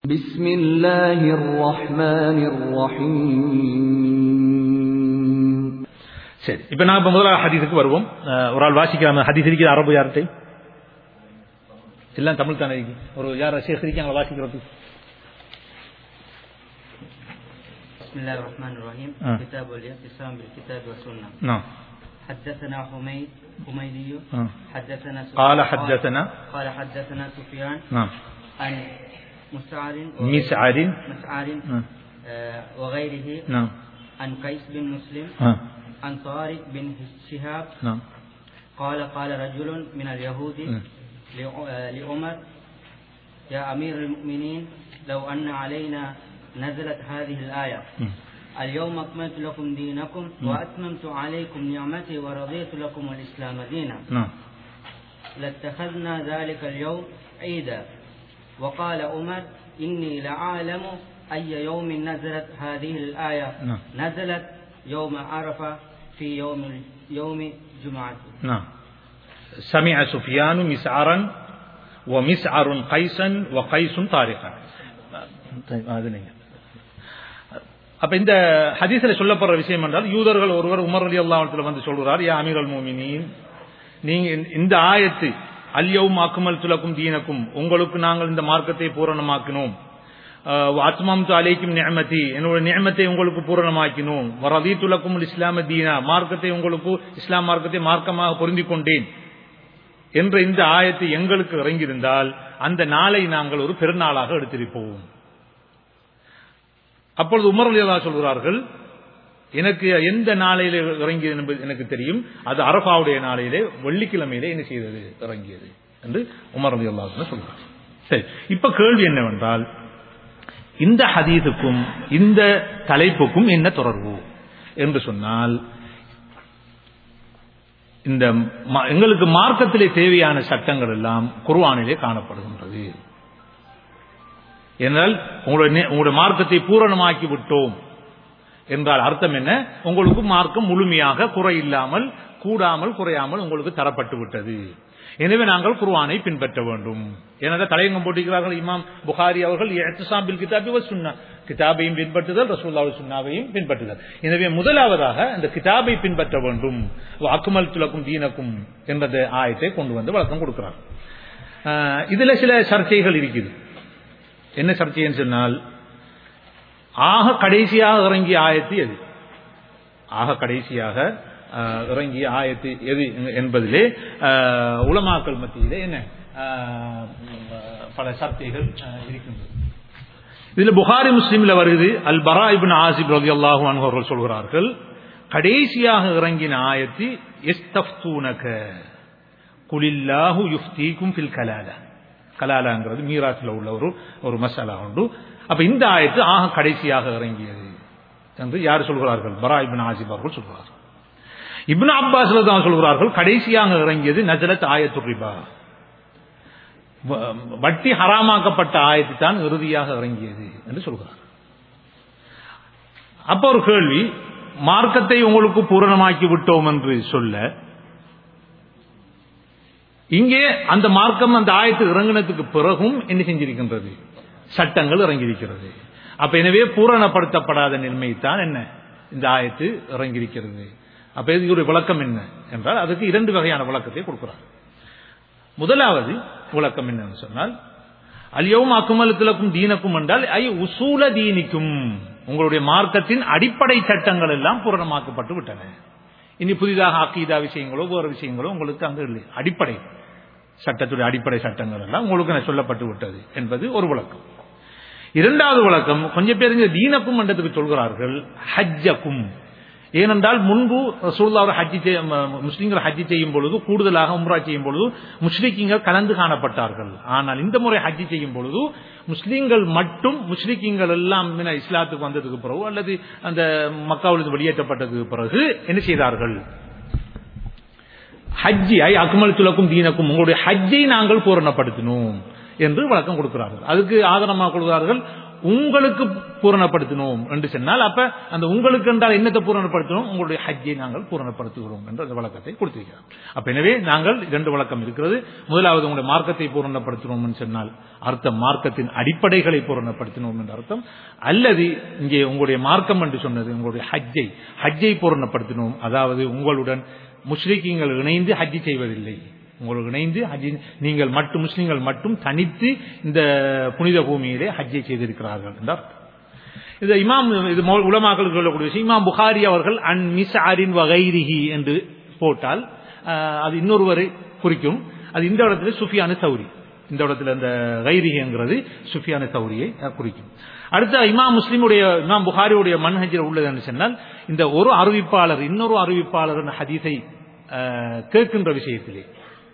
بسم الله الرحمن الرحيم சரி இப்ப நான் இப்ப முதல்ல ஹதீஸுக்கு வருவோம் அஹ், ஒரு ஆள் வாசிக்கிறாங்க ஹதீஸ் இருக்கிற அரபு யார்கிட்ட எல்லாம் தமிழ் தானே இருக்கு ஒரு யார் ஷேக் இருக்காங்களா வாசிக்கிறது بسم الله الرحمن الرحيم آه. كتاب الاعتصام بالكتاب والسنة نعم حدثنا حميد حميدي آه. حدثنا سفيان قال حدثنا قال حدثنا سفيان نعم عن مسعر مسعر مسعر آه. آه، وغيره نعم عن قيس بن مسلم آه. عن طارق بن شهاب نعم قال قال رجل من اليهود مم. لع- آه، لعمر يا أمير المؤمنين لو أن علينا نزلت هذه الآية مم. اليوم أكملت لكم دينكم وأتممت عليكم نعمتي ورضيت لكم الإسلام دينا نعم لاتخذنا ذلك اليوم عيدا وقال عمر إني لأعلم أي يوم نزلت هذه الآية نعم. نزلت يوم عرفة في يوم يوم جمعة نعم سمع سفيان مسعرا ومسعر قيسا وقيس طارقا طيب அது நீங்க அப்ப இந்த ஹதீஸ்ல சொல்லப்படுற விஷயம் என்றால் யூதர்கள் ஒருவர் உமர் அலி அல்லாஹ்வுல வந்து சொல்றார் யா அமீரல் மூமினீன் நீங்க இந்த- இந்த ஆயத்து அல்யவும் அக்குமல் துலக்கும் தீனக்கும் உங்களுக்கு நாங்கள் இந்த மார்க்கத்தை பூரணமாக்கினோம் அத்மம் அலைக்கும் நியமதி என்னோட நியமத்தை உங்களுக்கு பூரணமாக்கினோம் வரதி துலக்கும் இஸ்லாம தீனா மார்க்கத்தை உங்களுக்கு இஸ்லாம் மார்க்கத்தை மார்க்கமாக பொருந்திக் கொண்டேன் என்ற இந்த ஆயத்து எங்களுக்கு இறங்கியிருந்தால் அந்த நாளை நாங்கள் ஒரு பெருநாளாக எடுத்திருப்போம் அப்பொழுது உமர் அலியல்லா சொல்கிறார்கள் எனக்கு எந்த நாளையிலே இறங்கியது என்பது எனக்கு தெரியும் அது அரபாவுடைய நாளையிலே வெள்ளிக்கிழமையிலே என்ன செய்தது இறங்கியது என்று உமர் அலி அல்லா சொல்கிறார் சரி இப்ப கேள்வி என்னவென்றால் இந்த ஹதீஸுக்கும் இந்த தலைப்புக்கும் என்ன தொடர்பு என்று சொன்னால் இந்த ம- எங்களுக்கு மார்க்கத்திலே தேவையான சட்டங்கள் எல்லாம் குர்ஆனிலே காணப்படுகின்றது என்றால் உங்களுடைய நே- உங்களுடைய மார்க்கத்தை பூரணமாக்கி விட்டோம் என்றால் அர்த்தம் என்ன உங்களுக்கு மார்க்கம் முழுமையாக குறை இல்லாமல் கூடாமல் குறையாமல் உங்களுக்கு தரப்பட்டு விட்டது எனவே நாங்கள் குர்ஆனை பின்பற்ற வேண்டும் எனவே தலையங்கம் போட்டிருக்கிறார்கள் இமாம் புகாரி அவர்கள் இஹ்திசாம் கிதாபி வ சுன்னா கிதாபையும் பின்பற்றுதல் ரசூலுல்லாஹி சுன்னாவையும் பின்பற்றுதல் எனவே முதலாவதாக இந்த கிதாபை பின்பற்ற வேண்டும் அக்குமல் துலக்கும் தீனக்கும் என்ற ஆயத்தை கொண்டு வந்து வழக்கம் கொடுக்கிறார் ஆஹ் இதுல சில சர்ச்சைகள் இருக்குது என்ன சர்ச்சைன்னு சொன்னால் ஆக கடைசியாக இறங்கிய ஆயத்து எது ஆக கடைசியாக ஆஹ், இறங்கிய ஆயத்து எது என்பதிலே ஆஹ், உலமாக்கள் மத்தியிலே என்ன ஆஹ், பல சர்ச்சைகள் ஆஹ், இருக்கின்றது இதுல புகாரி முஸ்லிம்ல வருது அல் பரா இப்னு ஆசிப் ரலியல்லாஹு அன்ஹு அவர்கள் சொல்கிறார்கள் கடைசியாக இறங்கின ஆயத்து எஸ்தஃப்தூனக குலில்லாஹு யுஃப்தீக்கும் ஃபில் கலாலா கலாலாங்கிறது மீராத்தில் உள்ள ஒரு ஒரு மசாலா உண்டு அப்ப இந்த ஆயத்து ஆக கடைசியாக இறங்கியது என்று யார் சொல்கிறார்கள் பரா இப்னு ஆசிப் அவர்கள் சொல்கிறார்கள் இப்னு அப்பாஸ் தான் சொல்கிறார்கள் கடைசியாக இறங்கியது நஜலத் ஆயத்து ரிபா வ- வட்டி ஹராமாக்கப்பட்ட ஆயத்து தான் இறுதியாக இறங்கியது என்று சொல்கிறார் அப்ப ஒரு கேள்வி மார்க்கத்தை உங்களுக்கு பூரணமாக்கி விட்டோம் என்று சொல்ல இங்கே அந்த மார்க்கம் அந்த ஆயத்து இறங்கினதுக்கு பிறகும் என்ன செஞ்சிருக்கின்றது சட்டங்கள் இறங்கியிருக்கிறது அப்ப எனவே பூரணப்படுத்தப்படாத நிலைமைத்தான் என்ன இந்த ஆயத்து இறங்கியிருக்கிறது அப்ப இதுக்கு ஒரு விளக்கம் என்ன என்றால் அதுக்கு இரண்டு வகையான விளக்கத்தை கொடுக்கிறார் முதலாவது விளக்கம் என்னன்னு சொன்னால் அல்யவும் அக்குமலத்திலக்கும் தீனக்கும் என்றால் ஐ உசூல தீனிக்கும் உங்களுடைய மார்க்கத்தின் அடிப்படை சட்டங்கள் எல்லாம் பூரணமாக்கப்பட்டு விட்டன இனி புதிதாக அக்கீதா விஷயங்களோ வேறு விஷயங்களோ உங்களுக்கு அங்கு இல்லை அடிப்படை சட்டத்துடைய அடிப்படை சட்டங்கள் எல்லாம் உங்களுக்கு நான் சொல்லப்பட்டு விட்டது என்பது ஒரு விளக்கம் இரண்டாவது விளக்கம் கொஞ்சம் பேர் இங்க தீனக்கும் என்றதுக்கு சொல்கிறார்கள் ஹஜ்ஜக்கும் ஏனென்றால் முன்பு ரசூலுல்லாஹ் ஒரு ஹஜ்ஜி செய்ய- ம- முஸ்லிம்கள் ஹஜ்ஜி செய்யும் பொழுது கூடுதலாக உம்ரா செய்யும் பொழுது முஸ்லிக்கீங்கள் கலந்து காணப்பட்டார்கள் ஆனால் இந்த முறை ஹஜ்ஜி செய்யும் பொழுது முஸ்லிம்கள் மட்டும் முஸ்லிக்கீங்கள் எல்லாம் என்ன இஸ்லாத்துக்கு வந்ததுக்கு பிறகு அல்லது அந்த மக்காவிலிருந்து வெளியேற்றப்பட்டதுக்கு பிறகு என்ன செய்தார்கள் ஹஜ்ஜி ஐ அக்மல் துலக்கும் தீனக்கும் உங்களுடைய ஹஜ்ஜை நாங்கள் பூரணப்படுத்தினோம் என்று வழக்கம் கொடுக்கிறார்கள் அதுக்கு ஆதரமாக கொடுக்கிறார்கள் உங்களுக்கு பூரணப்படுத்தினோம் என்று சொன்னால் அப்ப அந்த உங்களுக்கு என்றால் என்னத்தை பூரணப்படுத்தினோம் உங்களுடைய ஹஜ்ஜை நாங்கள் பூரணப்படுத்துகிறோம் என்ற அந்த வழக்கத்தை கொடுத்திருக்கிறோம் அப்ப எனவே நாங்கள் இரண்டு வழக்கம் இருக்கிறது முதலாவது உங்களுடைய மார்க்கத்தை பூரணப்படுத்தினோம் என்று சொன்னால் அர்த்தம் மார்க்கத்தின் அடிப்படைகளை பூரணப்படுத்தினோம் என்ற அர்த்தம் அல்லது இங்கே உங்களுடைய மார்க்கம் என்று சொன்னது உங்களுடைய ஹஜ்ஜை ஹஜ்ஜை பூரணப்படுத்தினோம் அதாவது உங்களுடன் முஸ்லிக்கீங்கள் இணைந்து ஹஜ்ஜி செய்வதில்லை உங்களுக்கு இணைந்து ஹஜ்ஜி நீங்கள் மட்டும் முஸ்லிம்கள் மட்டும் தனித்து இந்த புனித பூமியிலே ஹஜ்ஜை செய்திருக்கிறார்கள் என்றார் இது இமாம் இது மௌ- உலமாக்கள் சொல்லக்கூடிய விஷயம் இமாம் புகாரி அவர்கள் அன் மிஸ் அரின் வகைரிஹி என்று போட்டால் ஆஹ், அது இன்னொருவரை குறிக்கும் அது இந்த இடத்துல சுஃபியான சௌரி இந்த இடத்துல இந்த கைரிஹிங்கிறது சுஃபியான சௌரியை அஹ், குறிக்கும் அடுத்த இமாம் முஸ்லிமுடைய இமாம் புகாரியுடைய மன்ஹஜில் உள்ளது என்று சொன்னால் இந்த ஒரு அறிவிப்பாளர் இன்னொரு அறிவிப்பாளர் என்ற ஹதீஸை ஆஹ், கேட்கின்ற விஷயத்திலே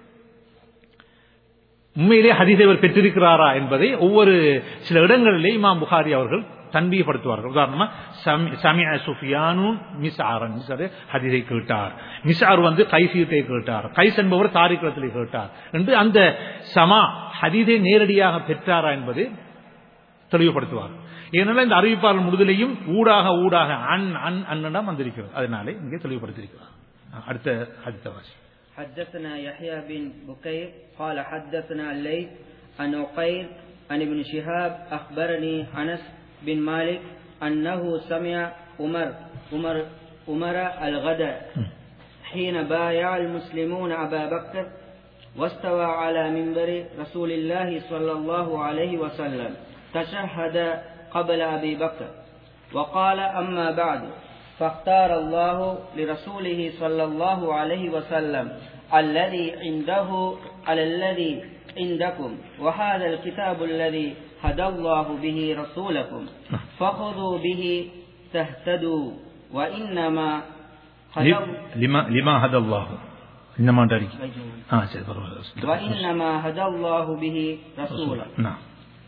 உண்மையிலே ஹதீஸை அவர் பெற்றிருக்கிறாரா என்பதை ஒவ்வொரு சில இடங்களிலே இமாம் புகாரி அவர்கள் தன்பியப்படுத்துவார்கள் உதாரணமா சமி- சமிஅ சுஃபியானு மிஸ்ஆரன் மிஸ்ஆர் ஹதீஸை கேட்டார் மிஸ்ஆர் வந்து கைசியத்தை கேட்டார் கைஸ் என்பவர் தாரிக்குளத்திலே கேட்டார் என்று அந்த சமா ஹதீஸை நேரடியாக பெற்றாரா என்பது தெளிவுபடுத்துவார் ஏனென்றால் இந்த அறிவிப்பாளர் முழுதலையும் ஊடாக ஊடாக அன் அன் அன்னிடம் வந்திருக்கிறது அதனாலே இங்கே தெளிவுபடுத்தியிருக்கிறார் அடுத்த அடுத்த வாசி حدثنا يحيى بن بكير قال حدثنا الليث عن عقيل عن ابن شهاب أخبرني أنس بن مالك أنه سمع عمر عمر عمر الغداء حين بايع المسلمون أبا بكر واستوى على منبر رسول الله صلى الله عليه وسلم تشهد قبل أبي بكر وقال أما بعد فاختار الله لرسوله صلى الله عليه وسلم الذي عنده على الذي عندكم وهذا الكتاب الذي هدى الله به رسولكم فخذوا به تهتدوا وإنما هدى லிமா லிமா ஹதல்லாஹு இந்த மாதிரி அறிக்கை ஆ சரி பரவாயில்ல وإنما هدى الله به رسوله நான்.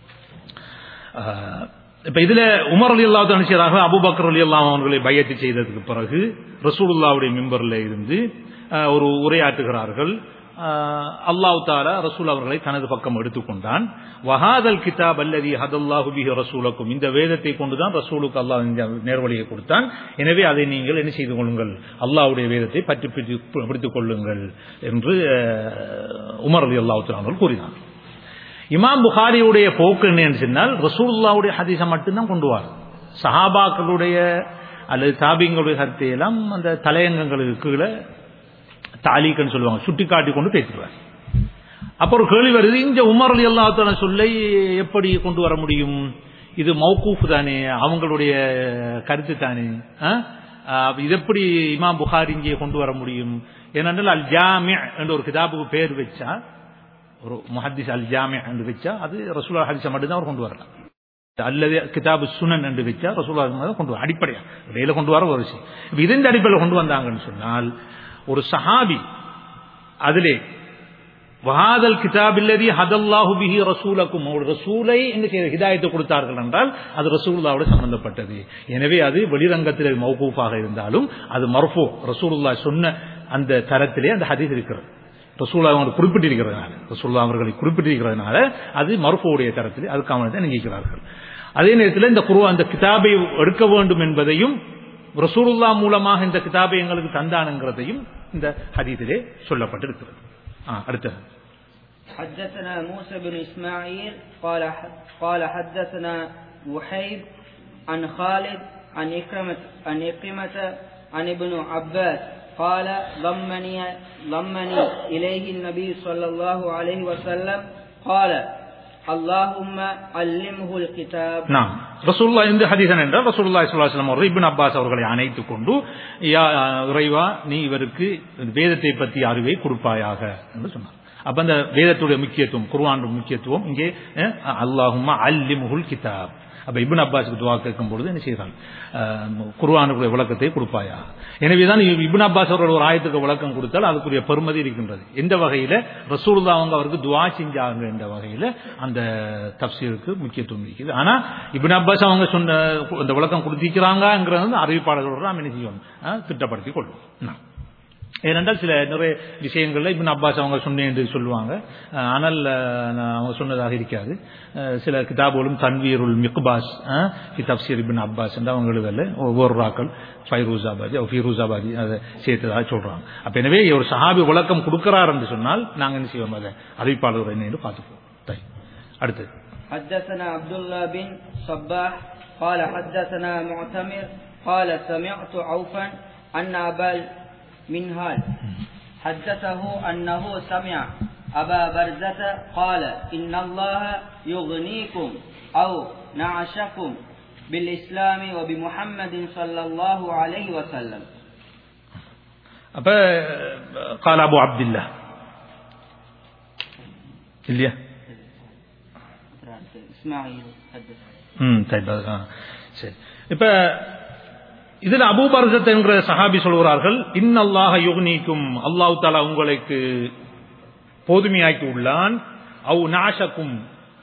ஆஹ், இப்ப இதுல உமர் அலி அல்லா நினைச்சதாக அபுபக்கர் அலி அல்லாம் அவர்களை பயத்து செய்ததுக்கு பிறகு ரசூலுல்லாவுடைய மிம்பர்ல இருந்து ஆஹ், ஒரு உரையாற்றுகிறார்கள் ஆஹ், அல்லாஹ் தாலா ரசூல் அவர்களை தனது பக்கம் எடுத்துக்கொண்டான் வஹாதல் கிதாப் அல்லதி ஹதல்லாஹு பிஹி ரசூலக்கும் இந்த வேதத்தை கொண்டுதான் ரசூலுக்கு அல்லாஹ் இந்த நேர்வழியை கொடுத்தான் எனவே அதை நீங்கள் என்ன செய்து கொள்ளுங்கள் அல்லாஹ்வுடைய வேதத்தை பற்றி பிடித்து- பிடித்துக் கொள்ளுங்கள் என்று ஆஹ், உமர் அலி அல்லாஹ் அவர்கள் கூறினார் இமாம் புகாரியுடைய போக்கு என்னன்னு சொன்னால் ரசூலுல்லாவுடைய ஹதீஸை மட்டும்தான் கொண்டு வார் சஹாபாக்களுடைய அல்லது தாபிங்களுடைய கருத்தை எல்லாம் அந்த தலையங்கங்களுக்கு கீழே தாலீக்கன்னு சொல்லுவாங்க சுட்டி காட்டி கொண்டு பேசிடுவார் அப்ப ஒரு கேள்வி வருது இந்த உமர் அலி அல்லாத்தான சொல்லை எப்படி கொண்டு வர முடியும் இது மௌகூஃப் தானே அவங்களுடைய கருத்து தானே ஆ? ஆ, இது எப்படி இமாம் புகாரி இங்கே கொண்டு வர முடியும் ஏனென்றால் அல் ஜாமி என்ற ஒரு கிதாபுக்கு பேர் வச்சா ஒரு முஹத்திஸ் அல் ஜாமி என்று வச்சா அது ரசூலா ஹதீஸை மட்டும்தான் அவர் கொண்டு வரலாம் அல்லது கிதாபு சுனன் என்று வச்சா ரசூலா தான் கொண்டு வர அடிப்படையா இடையில கொண்டு வர ஒரு விஷயம் இப்ப இதன் அடிப்படையில் கொண்டு வந்தாங்கன்னு சொன்னால் ஒரு சஹாபி அதிலே வஹாதல் கிதாபில்லதி ஹதல்லாஹு பிஹி ரசூலக்கும் ஒரு ரசூலை என்ன செய்த ஹிதாயத்தை கொடுத்தார்கள் என்றால் அது ரசூலுல்லாவோட சம்பந்தப்பட்டது எனவே அது வெளிரங்கத்தில் மௌகூஃபாக இருந்தாலும் அது மர்ஃபூ ரசூலுல்லா சொன்ன அந்த தரத்திலே அந்த ஹதீஸ் இருக்கிறது ரசூல்லா அவங்க குறிப்பிட்டிருக்கிறதுனால ரசூல்லா அவர்களை குறிப்பிட்டிருக்கிறதுனால அது மர்ஃபுடைய தரத்திலே அதுக்காக தான் நீங்கிக்கிறார்கள் அதே நேரத்தில் இந்த குரு அந்த கிதாபை எடுக்க வேண்டும் என்பதையும் ரசூலுல்லா மூலமாக இந்த கிதாபை எங்களுக்கு தந்தானுங்கிறதையும் இந்த ஹதீஸிலே சொல்லப்பட்டிருக்கிறது ஆ, அடுத்தது حدثنا موسى بن إسماعيل قال قال حدثنا وحيب عن خالد عن إكرمة عن إكرمة عن ابن عباس قال ضمني ضمني إليه النبي صلى الله عليه وسلم قال اللهم علمه الكتاب நாம் ரசூல்லா இந்த ஹதீசன் என்றால் ரசூல்லா இஸ்லாம் அவர்கள் இப்னு அப்பாஸ் அவர்களை அணைத்துக் கொண்டு யா இறைவா நீ இவருக்கு வேதத்தை பற்றி அறிவை கொடுப்பாயாக என்று சொன்னார் அப்ப அந்த வேதத்துடைய முக்கியத்துவம் குர்ஆன் முக்கியத்துவம் இங்கே அஹ், அல்லாஹும்ம அல்லிமுல் கிதாப் அப்ப இப்னு அப்பாஸுக்கு துவா கேட்கும் பொழுது என்ன செய்கிறான் குர்ஆனுக்குரிய விளக்கத்தை கொடுப்பாயா எனவேதான் இப்னு அப்பாஸ் அவர்கள் ஒரு ஆயத்துக்கு விளக்கம் கொடுத்தால் அதுக்குரிய பெருமதி இருக்கின்றது எந்த வகையில ரசூலுல்லாஹ் அவங்க அவருக்கு துவா செஞ்சாங்க என்ற வகையில அந்த தப்சீருக்கு முக்கியத்துவம் இருக்குது ஆனா இப்னு அப்பாஸ் அவங்க சொன்ன அந்த விளக்கம் கொடுத்திருக்கிறாங்கிறது வந்து அறிவிப்பாளர்களோட நாம் என்ன செய்வோம் அஹ், திட்டப்படுத்திக் கொள்வோம் நான். ஏனென்றால் சில நிறைய விஷயங்கள்ல இப்னு அப்பாஸ் அவங்க சொன்னேன் என்று சொல்லுவாங்க அஹ், ஆனால் அஹ், நான் அவங்க சொன்னதாக இருக்காது அஹ், சில கிதாபுகளும் தன்வீருல் மிக்பாஸ் அஹ், ஃபி தப்சீர் இப்னு அப்பாஸ் என்று அவங்க எழுதல ஒவ்வொரு ராக்கள் ஃபைரூசாபாதி ஃபீரூசாபாதி அதை சேர்த்ததாக சொல்றாங்க அப்ப எனவே ஒரு சஹாபி விளக்கம் கொடுக்கிறார் என்று சொன்னால் நாங்க என்ன செய்வோம் அதை அறிவிப்பாளர் என்ன என்று பார்த்துப்போம் சரி. அடுத்து حدثنا عبد الله بن صباح قال حدثنا معتمر قال سمعت عوفا أن أبا المنهال حدثه أنه سمع أبا برزة قال إن الله يغنيكم أو نعشكم بالإسلام وبمحمد صلى الله عليه وسلم அப்ப قال ابو عبد الله இல்லையா إسماعيل حدث ம் சரி அது, ஆ, சரி இப்ப இதுல அபூபர்சத் என்கிற சஹாபி சொல்கிறார்கள் இன்னல்லாஹ யுக்னீக்கும் அல்லாஹ் தாலா உங்களுக்கு போதுமையாக்கி உள்ளான் அவு நாஷக்கும்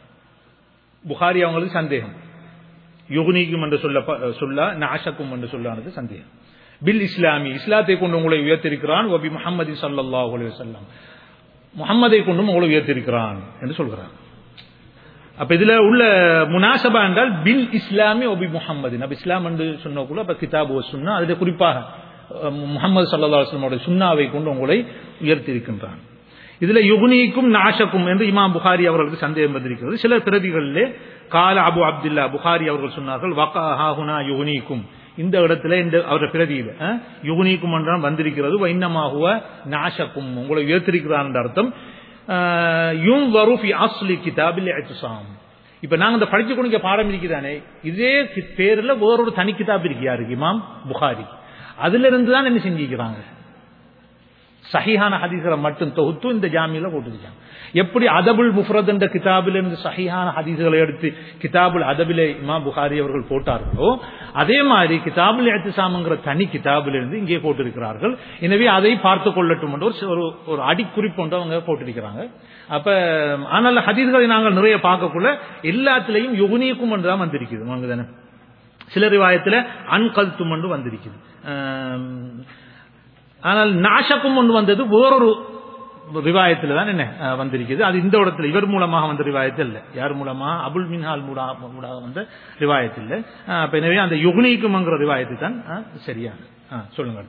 புகாரி அவங்களுக்கு சந்தேகம் யுக்னீக்கும் என்று சொல்ல சொல்ல நாஷக்கும் என்று சொல்லானது சந்தேகம் பில் இஸ்லாமி இஸ்லாத்தை கொண்டு உங்களை உயர்த்திருக்கிறான் ஒபி முஹம்மதி ஸல்லல்லாஹு அலைஹி வஸல்லம் முஹம்மதை கொண்டும் உங்களை உயர்த்திருக்கிறான் என்று சொல்கிறான் அப்ப இதுல உள்ள முனாசபா என்றால் பில் இஸ்லாமி ஒபி முஹம்மது அப்ப இஸ்லாம் என்று சொன்னக்குள்ள அப்ப கிதாபு சுன்னா அதுல குறிப்பாக அஹ், முஹம்மது சல்லா அலுவலமோட சுன்னாவை கொண்டு உங்களை உயர்த்தி இருக்கின்றான் இதுல யுகுனிக்கும் நாஷக்கும் என்று இமாம் புகாரி அவர்களுக்கு சந்தேகம் வந்திருக்கிறது சில பிரதிகளிலே கால அபு அப்துல்லா புகாரி அவர்கள் சொன்னார்கள் வகா ஹாஹுனா யுகுனிக்கும் இந்த இடத்துல இந்த அவருடைய பிரதியில அஹ், யுகுனிக்கும் என்றால் வந்திருக்கிறது வைன்னமாகுவ நாஷக்கும் உங்களை உயர்த்திருக்கிறான் என்ற அர்த்தம் யும் வருஃபி அஸ்லி கிதாபில் இஹ்திசாம் இப்ப நாங்க இந்த படிச்சு கொடுக்க பாடம் இருக்குதானே இதே கி- பேர்ல வேறொரு தனி கிதாப் இருக்கு யாருக்கு இமாம் புகாரி அதுல இருந்து தான் என்ன செஞ்சிருக்கிறாங்க சஹிஹான ஹதீஸ்களை மட்டும் தொகுத்து இந்த ஜாமியில போட்டுருக்காங்க எப்படி அதபுல் முஃப்ரத் என்ற கிதாபில் இருந்து சஹிஹான ஹதீஸ்களை எடுத்து கிதாபுல் அதபிலே இமாம் புகாரி அவர்கள் போட்டார்களோ அதே மாதிரி கிதாபுல் எத்திசாமுங்கிற தனி கிதாபில் இருந்து இங்கே போட்டிருக்கிறார்கள் எனவே அதை பார்த்து கொள்ளட்டும் என்று ஒரு ஒரு ஒரு அடிக்குறிப்பு ஒன்று அவங்க போட்டிருக்கிறாங்க அப்ப ஆனால் ஹதீஸ்களை நாங்கள் நிறைய பார்க்கக்குள்ள எல்லாத்திலையும் யுகுனிக்கும் என்று தான் வந்திருக்குது வாங்க தானே சில ரிவாயத்துல அன்கல்தும் என்று வந்திருக்குது ஆம், ஆனால் நாஷக்கும் ஒன்று வந்தது வேறொரு ரிவாயத்தில் தான் என்ன அஹ், வந்திருக்குது அது இந்த இடத்துல இவர் மூலமாக வந்த ரிவாயத்து இல்ல யார் மூலமா அபுல் மின்ஹால் மூலா மூலமாக வந்த ரிவாயத்து இல்ல அஹ், அப்ப எனவே அந்த யுகுனிக்கும்ங்கிற ரிவாயத்து தான் அஹ், சரியான அஹ், சொல்லுங்க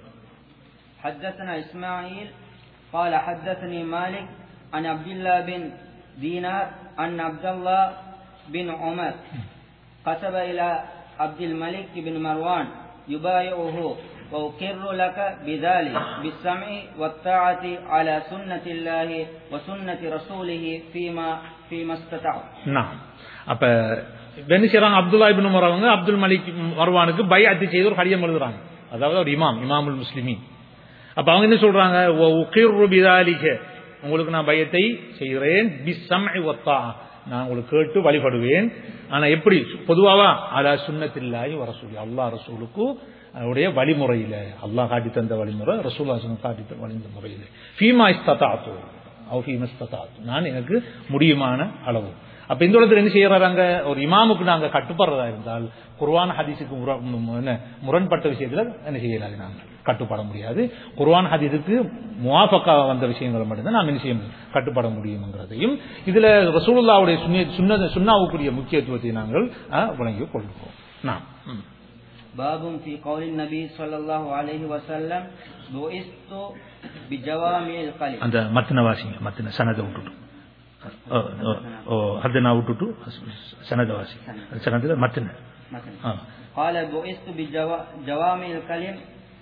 حدثنا إسماعيل قال حدثني مالك عن عبد الله بن دينار أن عبد الله بن عمر كتب إلى عبد الملك بن مروان يبايعه وأقر لك بذلك بالسمع والطاعة على سنة الله وسنة رسوله فيما فيما استطعت நான் அப்ப என்ன செய்றாங்க அப்துல்லா இபின் உமர் அவங்க அப்துல் மலிக் மர்வானுக்கு பைஅத்து செய்து ஒரு கடிதம் எழுதுறாங்க அதாவது ஒரு இமாம் இமாமுல் முஸ்லிமீன் அப்ப அவங்க என்ன சொல்றாங்க "வ உகிர்ரு பிதாலிக." உங்களுக்கு நான் பயத்தை செய்கிறேன் பிஸ்ஸம்இ வத்தா நான் உங்களுக்கு கேட்டு வழிபடுவேன் ஆனா எப்படி பொதுவாவா அலா சுன்னத்தில்லாஹி வ ரசூலி அல்லாஹ் ரசூலுக்கு அவருடைய வழிமுறையில அல்லாஹ் காட்டி தந்த வழிமுறை ரசூல்லா ஸல்லல்லாஹு காட்டி தந்த வழிமுறை முறையில ஃபீமா இஸ்ததாத்து அவ் ஃபீமா இஸ்ததாத்து நான் எனக்கு முடியுமான அளவு அப்ப இந்த இடத்துல என்ன செய்யறாங்க ஒரு இமாமுக்கு நாங்க கட்டுப்படுறதா இருந்தால் குர்ஆன் ஹதீஸுக்கு முர- மு- என்ன, முரண்பட்ட விஷயத்துல என்ன செய்யலாது நாங்கள் கட்டுப்பட முடியாது குர்ஆன் ஹதீஸுக்கு முவாஃபக்கா வந்த விஷயங்களை மட்டும்தான் நாம் என்ன செய்ய முடியும் கட்டுப்பட முடியுங்கிறதையும் இதுல ரசூலுல்லாவுடைய சுன்ன சுன்ன சுன்னாவுக்குரிய முக்கியத்துவத்தை நாங்கள் அஹ், விளங்கிக் கொள்கிறோம் நாம் ம். باب في قول النبي صلى الله عليه وسلم بعثت بجوامع القلب அந்த மத்தின வாசிங்க மத்தின சனதை விட்டுட்டு ஓ, ஓ, ஓ ஹத்தனா விட்டுட்டு சனத வாசி சனத மத்தின مثلا ஆ. قال بعثت بجوامع الكلم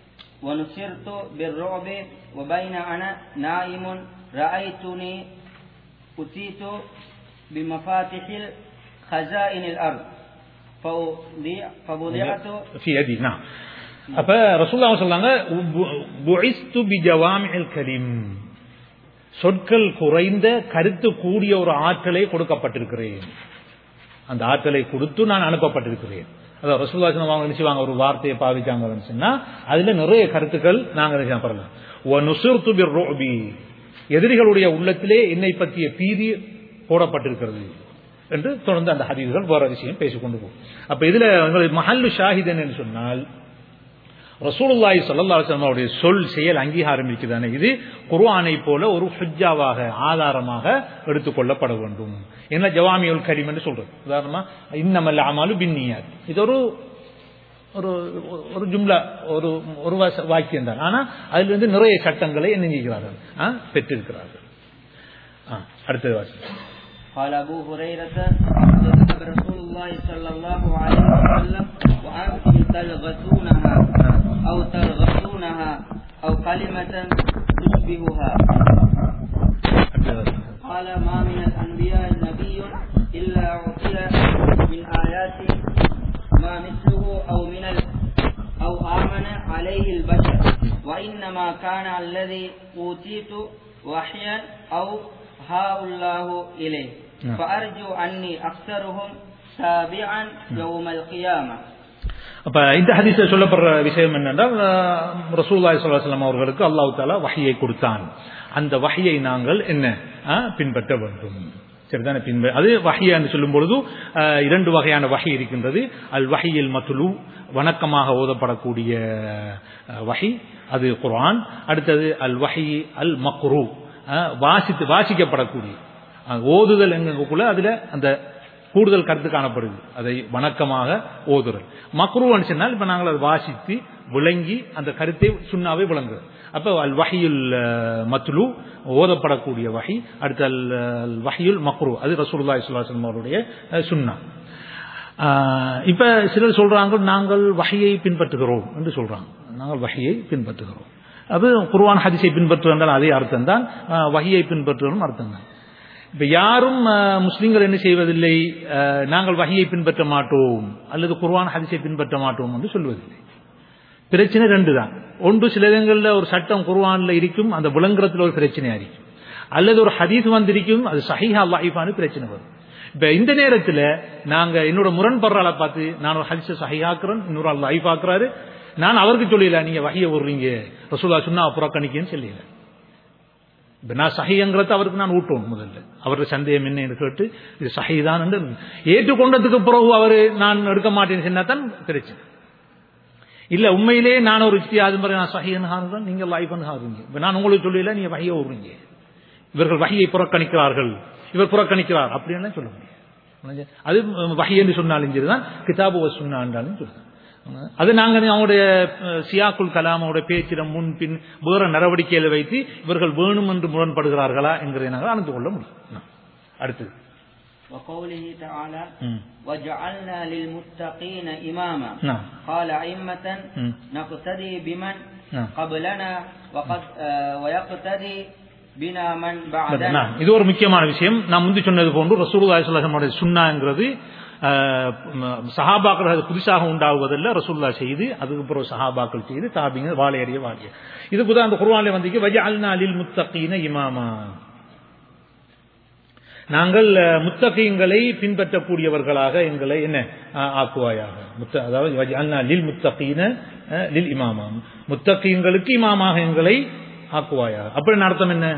ونصرت بالرعب وبين أنا نائم رأيتني أتيت بمفاتيح خزائن الأرض فوضع- فوضعت في يدي نعم அப்ப ரசூல்லா சொல்லாங்க "உபு- புஇஸ்து பிஜவாமிஇல் கலீம் சொற்கள் குறைந்த கருத்து கூடிய ஒரு ஆற்றலை கொடுக்கப்பட்டிருக்கிறேன் அந்த ஆற்றலை கொடுத்து நான் அனுப்பப்பட்டிருக்கிறேன் அதாவது ரசூல்லா அவங்க என்ன செய்வாங்க ஒரு வார்த்தையை பாவிச்சாங்கன்னு சொன்னா அதுல நிறைய கருத்துக்கள் நாங்க என்ன செய்யலாம் பரவாயில்ல. "வனுசிர்து பிர்ருஅபி." எதிரிகளுடைய உள்ளத்திலே என்னை பற்றிய பீதி போடப்பட்டிருக்கிறது என்று தொடர்ந்து அந்த ஹதீஸ்கள் வேற விஷயம் பேசிக்கொண்டு போகும் அப்ப இதுல உங்களுக்கு மஹல்லு ஷாஹிதன் என்று சொன்னால் ரசூலுல்லாஹி ஸல்லல்லாஹு அலைஹி வஸல்லம் அவருடைய சொல் செயல் அங்கீகாரம் இருக்குதானே இது குர்ஆனை போல ஒரு ஹுஜ்ஜாவாக ஆதாரமாக எடுத்துக்கொள்ளப்பட வேண்டும் என்ன ஜவாமியுல் கரீம் என்று சொல்றது உதாரணமா இன்னமல் அமலு பின்னியாத் இது ஒரு ஒரு ஒரு ஜும்லா ஒரு ஒரு வாச- வாக்கியம் தான் ஆனா அதுல இருந்து நிறைய சட்டங்களை என்ன செய்கிறார்கள் ஆ, பெற்றிருக்கிறார்கள் ஆ, அடுத்தது வாசி قال أبو هريرة ذهب رسول الله صلى الله عليه وسلم وأنتم تلغتونها أو تلغتونها أو كلمة تشبهها அடுத்தது வாசி. قال ما من الأنبياء نبي إلا أعطي من آيات ما مثله أو من ال أو آمن عليه البشر وإنما كان الذي أوتيت وحيا أو ها الله إليه نعم. فأرجو أني أكثرهم تابعا يوم القيامة அப்ப இந்த ஹதீஸ்ல சொல்லப்படுற விஷயம் என்னென்றால் ரசூல்லாய் சொல்லலாம் அவர்களுக்கு அல்லாஹ் தாலா வஹியை கொடுத்தான் அந்த வஹியை நாங்கள் என்ன ஆ, பின்பற்ற வேண்டும் சரிதானே பின்ப அது வஹியா என்று சொல்லும் பொழுது ஆ, இரண்டு வகையான வஹி இருக்கின்றது அல் வஹியில் மத்துலு வணக்கமாக ஓதப்படக்கூடிய ஆ, வஹி அது குர்ஆன் அடுத்தது அல் வஹி அல் மக்ரு ஆ, வாசித்து வாசிக்கப்படக்கூடிய ஆ, ஓதுதல் எங்களுக்குள்ள அதுல அந்த கூடுதல் கருத்து காணப்படுது அதை வணக்கமாக ஓதுறல் மக்ரூன்னு சொன்னால் இப்ப நாங்கள் அதை வாசித்து விளங்கி அந்த கருத்தை சுண்ணாவே விளங்குது அப்ப அல் வஹியுல் அஹ், மத்லு ஓதப்படக்கூடிய வஹி அடுத்து அல் அல் வஹியுல் மக்ரு அது ரசூலுல்லாஹி ஸல்லல்லாஹு அலைஹி வஸல்லம் அவருடைய அஹ், சுன்னா ஆஹ், இப்ப சிலர் சொல்றாங்க நாங்கள் வஹியை பின்பற்றுகிறோம் என்று சொல்றாங்க நாங்கள் வஹியை பின்பற்றுகிறோம் அது குர்ஆன் ஹதீஸை பின்பற்றுவதால் அதே அர்த்தம் தான் வஹியை பின்பற்றுவதும் அர்த்தம் தான் இப்ப யாரும் அஹ், முஸ்லிம்கள் என்ன செய்வதில்லை அஹ், நாங்கள் வஹியை பின்பற்ற மாட்டோம் அல்லது குர்ஆன் ஹதீஸை பின்பற்ற மாட்டோம் என்று சொல்வதில்லை பிரச்சனை ரெண்டு தான் ஒன்று சில இடங்கள்ல ஒரு சட்டம் குர்ஆன்ல இருக்கும் அந்த விளங்குறதுல ஒரு பிரச்சனையா இருக்கும் அல்லது ஒரு ஹதீஸ் வந்திருக்கும் அது சஹீஹா லைஃபானு பிரச்சனை வரும் இப்ப இந்த நேரத்துல நாங்க என்னோட முரண்படுற ஆளை பார்த்து நான் ஒரு ஹதீஸை சஹீஹாக்குறேன் இன்னொரு ஆள் லைஃப் ஆக்குறாரு நான் அவருக்கு சொல்லல நீங்க வஹியை விடுறீங்க ரசூலா சொன்னா புறக்கணிக்கன்னு சொல்லல இப்ப நான் சஹிங்கிறத அவருக்கு நான் ஊட்டுவோம் முதல்ல அவருடைய சந்தேகம் என்ன என்று கேட்டு இது சஹிதான் என்று ஏற்றுக்கொண்டதுக்கு பிறகு அவர் நான் எடுக்க மாட்டேன்னு சொன்னா தான் பிரச்சனை இல்ல உண்மையிலே நான் ஒரு இஸ்தியாது மாதிரி நான் சஹின்னு ஹாருதான் நீங்க லைஃப்னு ஹாருங்க இப்ப நான் உங்களுக்கு சொல்லல நீங்க வகையை விடுறீங்க இவர்கள் வகையை புறக்கணிக்கிறார்கள் இவர் புறக்கணிக்கிறார் அப்படின்னு சொல்ல முடியாது அது வகை என்று சொன்னாலும் சரிதான் கிதாபு வசுன்னா என்றாலும் சொல்லுங்க அது நாங்க அவங்களுடைய அஹ், சியாக்குல் கலாமோட பேச்சிடம் முன் பின் வேற நடவடிக்கைகளை வைத்து இவர்கள் வேணும் என்று முரண்படுகிறார்களா என்கிறதை நாங்கள் அறிந்து கொள்ள முடியும் அடுத்தது وقوله تعالى ம். وجعلنا للمتقين إماما نعم. قال أئمة ம். نقتدي بمن نعم. قبلنا وقد آه، ويقتدي بنا من بعدنا நான் இது ஒரு முக்கியமான விஷயம் நான் முந்தி சொன்னது போன்று ரசூலுல்லாஹி ஸல்லல்லாஹு அலைஹி வஸல்லம் சுன்னாங்கிறது அஹ், ம- சஹாபாக்கள் அது புதுசாக உண்டாகுவதில்லை ரசூல்லா செய்து அதுக்கு பிறகு சஹாபாக்கள் செய்து தாபிங்க வாழையறிய வாழிய இது புதா அந்த குர்ஆன்ல வந்திருக்கு வஜஅல்னா லில் முத்தகீன இமாமா நாங்கள் அஹ், முத்தகீங்களை பின்பற்றக்கூடியவர்களாக எங்களை என்ன அஹ், ஆக்குவாயாக முத்த அதாவது வஜஅல்னா லில் முத்தகீன அஹ், லில் இமாமா முத்தகீங்களுக்கு இமாமாக எங்களை ஆக்குவாயாக அப்படின்னு அர்த்தம் என்ன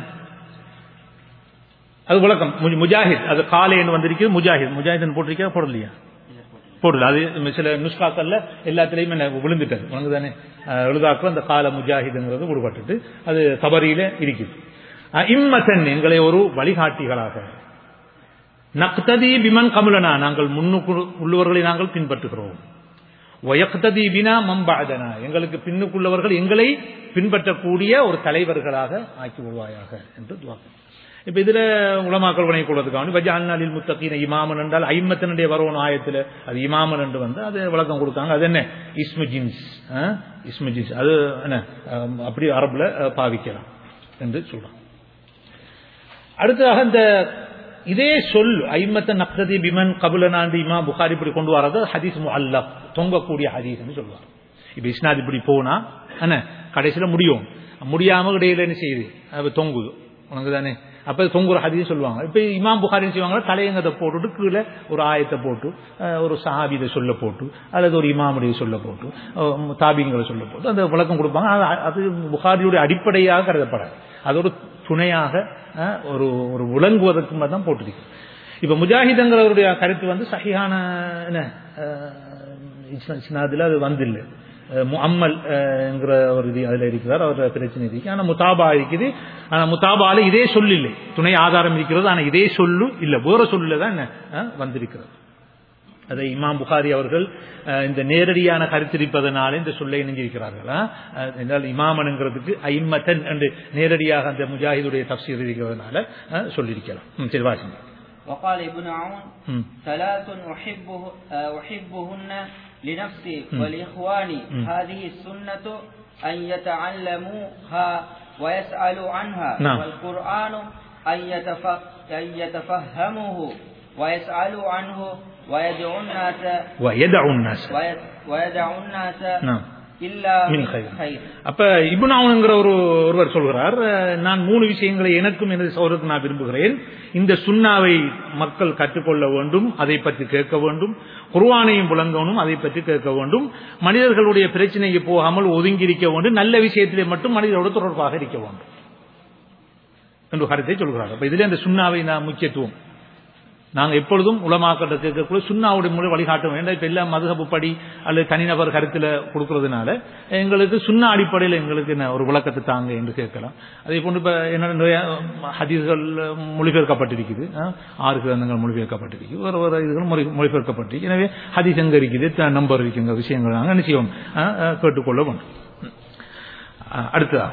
அது விளக்கம் மு- முஜாஹித் அது காலேன்னு வந்திருக்கு முஜாஹித் முஜாஹித் போட்டிருக்கா போடலையா போடல அது சில நுஸ்காக்கள்ல எல்லாத்துலயும் என்ன விழுந்துட்டது வழங்குதானே எழுதாக்கள் அந்த கால முஜாஹிதுங்கிறது விடுபட்டுட்டு அது தபரியில இருக்குது அஹ், இம்மத்தன் எங்களை ஒரு வழிகாட்டிகளாக நக்ததி பிமன் கமுலனா நாங்கள் முன்னுக்கு உள்ளவர்களை நாங்கள் பின்பற்றுகிறோம் வயக்ததி பினா மம்பாதனா எங்களுக்கு பின்னுக்குள்ளவர்கள் எங்களை பின்பற்றக்கூடிய ஒரு தலைவர்களாக ஆக்கி விடுவாயாக என்று துவா இப்ப இதுல உலமாக்கள் வினை கொள்வதற்காக வஜாலில் முத்தகீன இமாமன் என்றால் ஐம்மத்தினுடைய வரவன் ஆயத்துல அது இமாமன் என்று வந்து அது விளக்கம் கொடுத்தாங்க அது என்ன இஸ்மு ஜின்ஸ் ஆ? இஸ்மு ஜின்ஸ் அது என்ன அஹ், அப்படி அரபுல அஹ், பாவிக்கலாம் என்று சொல்றாங்க அடுத்ததாக இந்த இதே சொல் ஐம்மத்த நக்ததி பிமன் கபுலனாண்டு இமா புகாரி இப்படி கொண்டு வர்றது ஹதீஸ் அல்ல தொங்கக்கூடிய ஹதீஸ்னு சொல்லுவார் இப்ப இஸ்னாத் இப்படி போனா என்ன கடைசியில முடியும் முடியாம இடையில என்ன செய்யுது அது தொங்குது உனக்கு தானே அப்ப தொங்குற ஹதீஸ் சொல்லுவாங்க இப்ப இமாம் புகாரி செய்வாங்க தலையங்கத்தை போட்டுட்டு கீழே ஒரு ஆயத்தை போட்டு அஹ், ஒரு சஹாபிதை சொல்ல போட்டு அல்லது ஒரு இமாமுடைய சொல்ல போட்டு அஹ், தாபிங்களை சொல்ல போட்டு அந்த விளக்கம் கொடுப்பாங்க அது- அது புகாரியுடைய அடிப்படையாக கருதப்படாது அது ஒரு துணையாக அஹ், ஒரு ஒரு விளங்குவதற்கு மாதிரி தான் போட்டிருக்கு இப்ப முஜாஹிதுங்கிறவருடைய கருத்து வந்து சஹிஹான என்ன அஹ், இஸ்னா- இஸ்னாதுல அது வந்தில்லை அஹ், முஅம்மல் அஹ், என்கிற ஒரு இது அதுல இருக்கிறார் அவர் பிரச்சனை இருக்கு ஆனா முதாபா இருக்குது ஆனா முதாபால இதே சொல் இல்லை துணை ஆதாரம் இருக்கிறது ஆனா இதே சொல்லு இல்ல வேற சொல்லுல தான் என்ன, அஹ், வந்திருக்கிறது அதை இமாம் புகாரி அவர்கள் அஹ், இந்த நேரடியான கருத்திருப்பதனால இந்த சொல்லை இணைஞ்சிருக்கிறார்கள் அஹ், அஹ், என்றால் இமாமனுங்கிறதுக்கு ஐம்மத்தன் என்று நேரடியாக அந்த முஜாஹிதுடைய தப்சீர் இருக்கிறதுனால அஹ், சொல்லியிருக்கலாம் ம், சரி வாசிங்க وقال ابن عون ம் ثلاث أحبه آه، أحبهن لنفسي مم. ولإخواني مم. هذه السنة أن يتعلموها ويسألوا عنها نعم. والقرآن أن, يتف... أن يتفهموه ويسألوا عنه ويدعو الناس ويدع الناس وي... ويدعو الناس نعم إلا மின் من خير. خير அப்ப இபுனாவுங்கிற ஒரு ஒருவர் சொல்கிறார் அஹ், நான் மூணு விஷயங்களை எனக்கும் எனது சௌரத்துக்கு நான் விரும்புகிறேன் இந்த சுண்ணாவை மக்கள் கற்றுக்கொள்ள வேண்டும் அதை பற்றி கேட்க வேண்டும் குர்ஆனையும் புலங்கணும் அதை பற்றி கேட்க வேண்டும் மனிதர்களுடைய பிரச்சனைக்கு போகாமல் ஒதுங்கி இருக்க வேண்டும் நல்ல விஷயத்திலே மட்டும் மனிதரோடு தொடர்பாக இருக்க வேண்டும் என்று கருத்தை சொல்கிறார் அப்ப இதுல இந்த சுண்ணாவை நான் முக்கியத்துவம் நாங்க எப்பொழுதும் உலமாக்கிட்ட கேட்கக்கூடிய சுண்ணாவுடைய முறை வழிகாட்ட வேண்டாம் இப்ப எல்லாம் மதுகப்பு படி அல்லது தனிநபர் கருத்துல கொடுக்கறதுனால எங்களுக்கு சுண்ணா அடிப்படையில் எங்களுக்கு என்ன ஒரு விளக்கத்தை தாங்க என்று கேட்கலாம் அதே போன்று இப்ப என்ன நிறைய ஹதீஸ்கள் மொழிபெயர்க்கப்பட்டிருக்குது அஹ், ஆறு கிரந்தங்கள் மொழிபெயர்க்கப்பட்டிருக்கு ஒரு ஒரு இதுகள் மொழி மொழிபெயர்க்கப்பட்டிருக்கு எனவே ஹதீஸ் எங்க இருக்குது த- நம்பர் இருக்குங்க விஷயங்கள் நாங்கள் என்ன செய்வோம் அஹ், அஹ், கேட்டுக்கொள்ள வேண்டும் அஹ், அடுத்ததா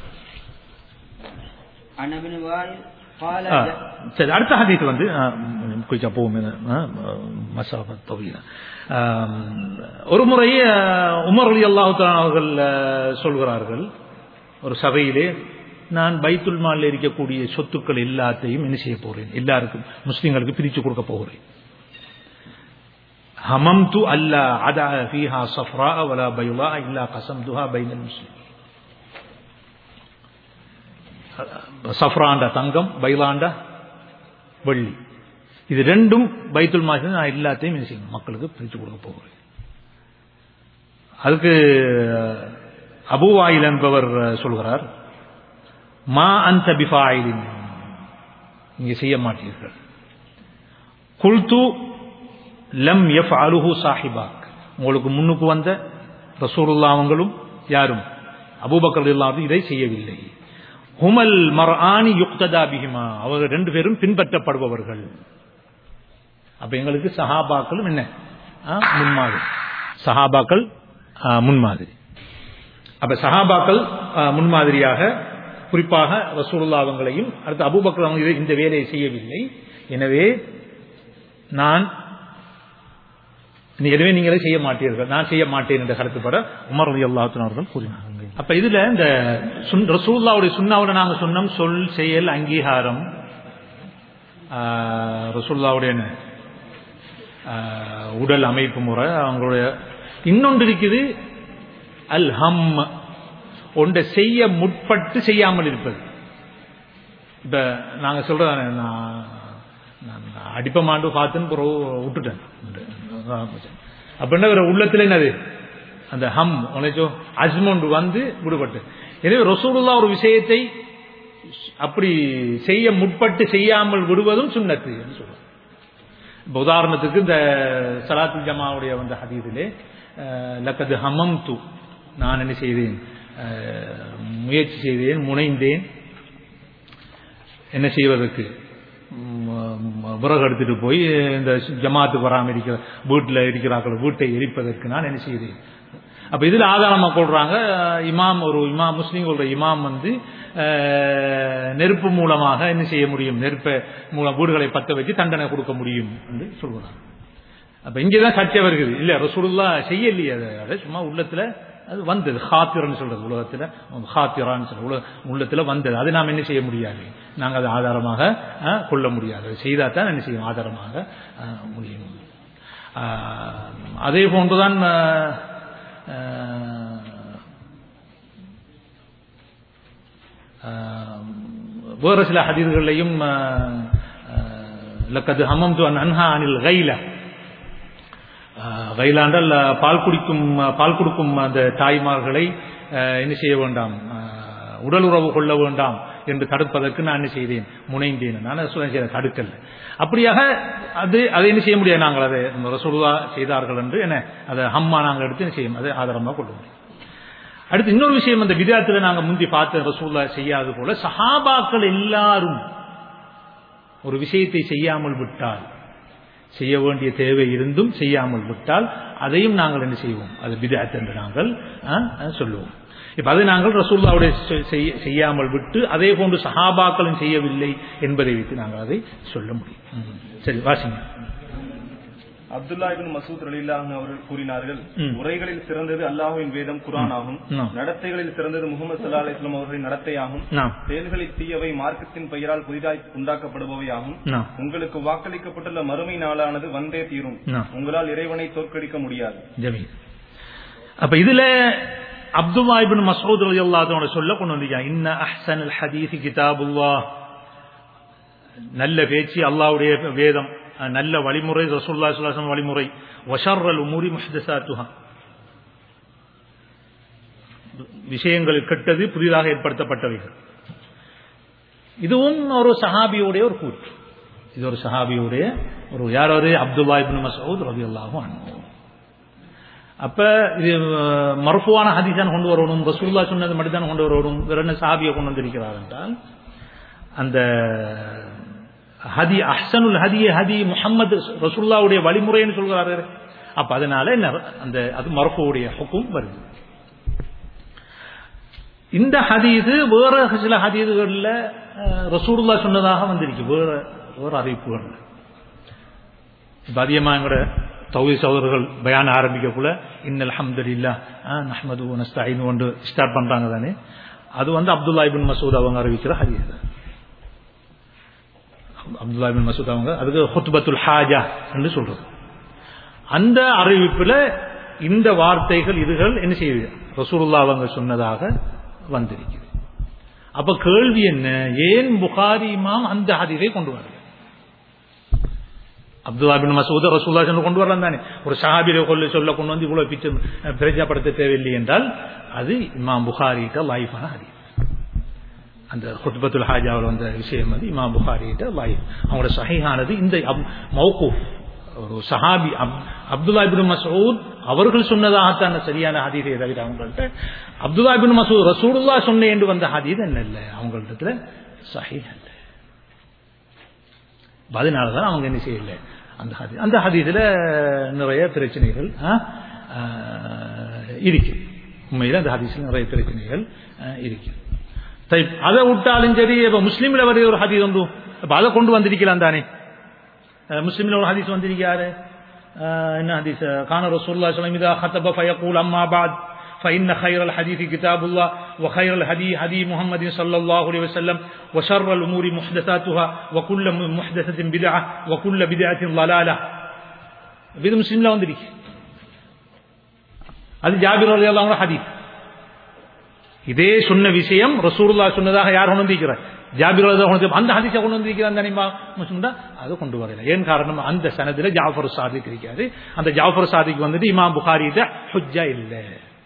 عن ابن وائل قال ஆ, ج- சரி அடுத்த ஹதீஸ் வந்து ஆ, கொஞ்சம் போகும் மசாபத் தவீல ஒரு முறை ஆ, உமர் அலி அல்லாஹு அவர்கள் ஆ, சொல்கிறார்கள் ஒரு சபையிலே நான் பைத்துல் மாலில் இருக்கக்கூடிய சொத்துக்கள் எல்லாத்தையும் என்ன செய்ய போறேன் எல்லாருக்கும் முஸ்லிம்களுக்கு பிரித்து கொடுக்க போகிறேன் ஹமம்து அல்லா அதா ஃபீஹா சஃப்ரா வலா பைலா இல்லா கசம்துஹா பைனல் முஸ்லிம் சஃப்ராண்ட தங்கம் பைலாண்ட வெள்ளி இது ரெண்டும் பைத்துல் மாசி நான் எல்லாத்தையும் என்ன செய்யணும் மக்களுக்கு பிரித்து கொடுக்க போகிறேன் அதுக்கு அபுவாயில் என்பவர் சொல்கிறார் மா அந்த பிஃபாயிலின் இங்கே செய்ய மாட்டீர்கள் குல்து லம் எஃப் அலுஹு சாஹிபாக் உங்களுக்கு முன்னுக்கு வந்த ரசூலுல்லா அவங்களும் யாரும் அபூபக்கர் இல்லாமல் இதை செய்யவில்லை ஹுமல் மர்ஆனி யுக்ததா பிஹிமா அவர்கள் ரெண்டு பேரும் பின்பற்றப்படுபவர்கள் அப்ப எங்களுக்கு சஹாபாக்களும் என்ன ஆ, முன்மாதிரி சஹாபாக்கள் ஆ, முன்மாதிரி அப்ப சஹாபாக்கள் ஆ, முன்மாதிரியாக குறிப்பாக ரசூலுல்லா அவங்களையும் அடுத்து அபூபக்கர் அவங்க இதை- இந்த வேலையை செய்யவில்லை எனவே நான் நீ- எனவே நீங்களே செய்ய மாட்டீர்கள் நான் செய்ய மாட்டேன் என்ற கருத்துப்பட உமர் அலி அல்லாஹன் அவர்கள் கூறினார் அப்ப இதுல இந்த சுன்- ரசூலுல்லாவுடைய சுண்ணாவோட நாங்க சொன்னோம் சொல் செயல் அங்கீகாரம் ஆஹ், ரசூலுல்லாவுடைய என்ன? ஆஹ், உடல் அமைப்பு முறை அவங்களுடைய இன்னொன்று இருக்குது அல் ஹம் ஒன்றை செய்ய முற்பட்டு செய்யாமல் இருப்பது இப்ப நாங்க சொல்றதானே நான் நான் அடிப்பமாண்டு பார்த்துன்னு பிறகு விட்டுட்டேன் அப்படின்னா வேற உள்ளத்துல என்னது அந்த ஹம் உனச்சோ அஜ்மொண்டு வந்து விடுபட்டு எனவே ரசூலுல்லா ஒரு விஷயத்தை அப்படி செய்ய முற்பட்டு செய்யாமல் விடுவதும் சுண்ணத்து என்று சொல்றோம் இப்ப உதாரணத்துக்கு இந்த சலாத்துல் ஜமாவுடைய வந்த ஹதீதிலே அஹ், லக்கது ஹமம் து நான் என்ன செய்தேன் அஹ், முயற்சி செய்தேன் முனைந்தேன் என்ன செய்வதற்கு ம், விறகு எடுத்துட்டு போய் இந்த ஜமாத்துக்கு வராமல் இருக்கிற வீட்டில் இருக்கிறார்கள் வீட்டை எரிப்பதற்கு நான் என்ன செய்தேன் அப்ப இதுல ஆதாரமா கொள்றாங்க இமாம் ஒரு இமாம் முஸ்லீம்களோட இமாம் வந்து அஹ், நெருப்பு மூலமாக என்ன செய்ய முடியும் நெருப்பை மூலம் வீடுகளை பத்த வச்சு தண்டனை கொடுக்க முடியும் என்று சொல்கிறாங்க அப்ப இங்கதான் சர்ச்சை வருகிறது இல்ல ரசூலுல்லா செய்யலையே அதை அதை சும்மா உள்ளத்துல அது வந்தது ஹாத்திரன்னு சொல்றது உலகத்துல ஹாத்திரான்னு சொல்ற உலக உள்ளத்துல வந்தது அது நாம் என்ன செய்ய முடியாது நாங்க அதை ஆதாரமாக அஹ், கொள்ள முடியாது அதை செய்தா தான் என்ன செய்யும் ஆதாரமாக அஹ், முடியும் அஹ், அதே போன்றுதான் அஹ், அஹ், அஹ், வேறு சில ஹதீர்களையும் லக்கது ஹமம் து அன்ஹா அனில் கைல கைலாண்டால் பால் குடிக்கும் பால் கொடுக்கும் அந்த தாய்மார்களை அஹ், என்ன செய்ய வேண்டாம் அஹ், உடல் உறவு கொள்ள வேண்டாம் என்று தடுப்பதற்கு நான் என்ன செய்தேன் முனைந்தேன் நான் ரசூலுல்லாஹ் செய்த தடுக்கல அப்படியாக அது அதை என்ன செய்ய முடியாது நாங்கள் அதை ரசூலுல்லா செய்தார்கள் என்று என்ன அதை ஹம்மா நாங்கள் எடுத்து என்ன செய்யும் அதை ஆதாரமாக கொள்ள முடியும் அடுத்து இன்னொரு விஷயம் அந்த விதத்தில் நாங்கள் முந்தி பார்த்த ரசூல்லா செய்யாது போல சஹாபாக்கள் எல்லாரும் ஒரு விஷயத்தை செய்யாமல் விட்டால் செய்ய வேண்டிய தேவை இருந்தும் செய்யாமல் விட்டால் அதையும் நாங்கள் என்ன செய்வோம் அது பிதாத் என்று நாங்கள் ஆ, ஆ, சொல்லுவோம் இப்ப அதை நாங்கள் ரசூல்லாவுடைய செ- செய்ய- செய்யாமல் விட்டு அதே போன்று சஹாபாக்களும் செய்யவில்லை என்பதை வைத்து நாங்கள் அதை சொல்ல முடியும் ம். சரி வாசிங்க அப்துல்லா இபின் மசூத் ரலில்லாஹு அவர்கள் கூறினார்கள் ம். உரைகளில் சிறந்தது அல்லாஹ்வின் வேதம் குர்ஆன் ஆகும் ம். நடத்தைகளில் சிறந்தது முகமது ஸல்லல்லாஹு அலைஹி வஸல்லம் அவர்களின் நடத்தையாகும் நாம் செயல்களில் தீயவை மார்க்கத்தின் பெயரால் புதிதாய் உண்டாக்கப்படுபவையாகும் நாம் உங்களுக்கு வாக்களிக்கப்பட்டுள்ள மறுமை நாளானது வந்தே தீரும் நாம் உங்களால் இறைவனை தோற்கடிக்க முடியாது ஜமீல் அப்ப இதுல அப்துல்லா இப்னு மஸ்ஊத் ரலியல்லாஹு அன்ஹு சொல்ல கொண்டு வந்தீங்க இன்ன அஹ்ஸனல் ஹதீஸ் கிதாபுல்லாஹ் நல்ல பேச்சு அல்லாஹ்வுடைய வேதம் அஹ் நல்ல வழிமுறை ரசூலுல்லாஹி ஸல்லல்லாஹு அலைஹி வஸல்லம் வழிமுறை வஷர்ரல் உமூரி முஹ்தஸாத்துஹா விஷயங்கள் கெட்டது புதிதாக ஏற்படுத்தப்பட்டவைகள் இதுவும் ஒரு சஹாபியுடைய ஒரு கூற்று இது ஒரு சஹாபியுடைய ஒரு யாராவது அப்துல்லா இப்னு மஸ்ஊத் ரலியல்லாஹு அன்ஹு அப்ப இது அஹ், மர்ஃபுவான ஹதீஸான் கொண்டு வரணும் ரசூலுல்லாஹ் சொன்னது மட்டும் தான் கொண்டு வரணும் வேற என்ன சஹாபியை கொண்டு வந்திருக்கிறார் என்றால் அந்த ஹதி அஹ்சனுல் ஹதி ஹதி முஹம்மது ரசூலுல்லாவுடைய வழிமுறைன்னு சொல்கிறாரு அப்ப அதனால என்ன அந்த அது மர்ஃபுவுடைய ஹுக்கும் வருது இந்த ஹதீது வேற சில ஹதீதுகள்ல அஹ், ரசூலுல்லாஹ் சொன்னதாக வந்திருக்கு வேற வேற அறிவிப்புகள் இப்ப அதிகமா எங்கட தௌஹி சகோதரர்கள் பயான ஆரம்பிக்கக்குள்ள இன்னல் ஹம்துலில்லாஹ் நஹ்மது நஸ்தாயின் கொண்டு ஸ்டார்ட் பண்றாங்க தானே அது வந்து அப்துல்லா இபின் மசூத் அவங்க அறிவிக்கிற ஹதீஸ் அப்துல்லா இபின் மசூத் அவங்க அதுக்கு ஹுத்பத்துல் ஹாஜா என்று சொல்றது அந்த அறிவிப்புல இந்த வார்த்தைகள் இதுகள் என்ன செய்யுது ரசூலுல்லாஹ் அவங்க சொன்னதாக வந்திருக்குது அப்ப கேள்வி என்ன ஏன் புகாரி இமாம் அந்த ஹதீஸை கொண்டு வரல அப்துல்லா பின் மசூத் ரசூல்லா சொல்லி கொண்டு வரலாம் தானே ஒரு சஹாபியை கொள்ள சொல்ல கொண்டு வந்து இவ்வளவு பிச்சு பிரஜாப்படுத்த தேவையில்லை என்றால் அது இமாம் புகாரிட்ட லைஃபான ஹதீஸ் அந்த ஹுத்பத்துல் ஹாஜாவில் வந்த விஷயம் வந்து இமாம் புகாரிட்ட லைஃப் அவங்களோட சஹீஹானது இந்த மௌகூஃப் ஒரு சஹாபி அப்- அப்துல்லா இபின் மசூத் அவர்கள் சொன்னதாகத்தான் சரியான ஹதீஸை தவிர அவங்கள்ட்ட அப்துல்லா இபின் மசூத் ரசூலுல்லா சொன்னேன் என்று வந்த ஹதீஸ் என்ன இல்லை அவங்கள்ட்ட சஹீஹ் அல்ல அதனால தான் அவங்க என்ன செய்யல அந்த ஹதி அந்த ஹதீஸில் நிறைய பிரச்சனைகள் ஆ, ஆ, இருக்கு உண்மையில் அந்த ஹதீஸில் நிறைய பிரச்சனைகள் ஆ, இருக்கு சரி அதை விட்டாலும் சரி இப்போ முஸ்லீமில் வருகிற ஒரு ஹதீஸ் வந்து இப்போ அதை கொண்டு வந்திருக்கலாம் தானே அஹ் முஸ்லிமில் ஒரு ஹதீஸ் வந்திருக்காரு அஹ் என்ன ஹதீஸ் கான ரசூல்லா சொல்லம் இதா خطب فيقول أما بعد فإن خير الحديث كتاب الله وخير الهدي هدي محمد صلى الله عليه وسلم وشر الأمور محدثاتها وكل محدثة بدعة وكل بدعة ضلالة இது முஸ்லிம்ல வந்திருக்கு அது ஜாபிர் அல்லாஹ் ஹதீஸ் இதே சொன்ன விஷயம் ரசூலுல்லா சொன்னதாக யார் கொண்டு வந்திருக்கிறார் ஜாபிர் ரலியல்லாஹு அன்ஹு கொண்டு அந்த ஹதீஸை கொண்டு வந்திருக்கிறார் தானே முஸ்லிம் தான் அது கொண்டு வரல ஏன் காரணம் அந்த சனதுல ஜாஃபர் சாதிக் இருக்காரு அந்த ஜாஃபர் சாதிக் வந்துட்டு இமாம் புகாரிட்ட ஹுஜ்ஜா இல்லை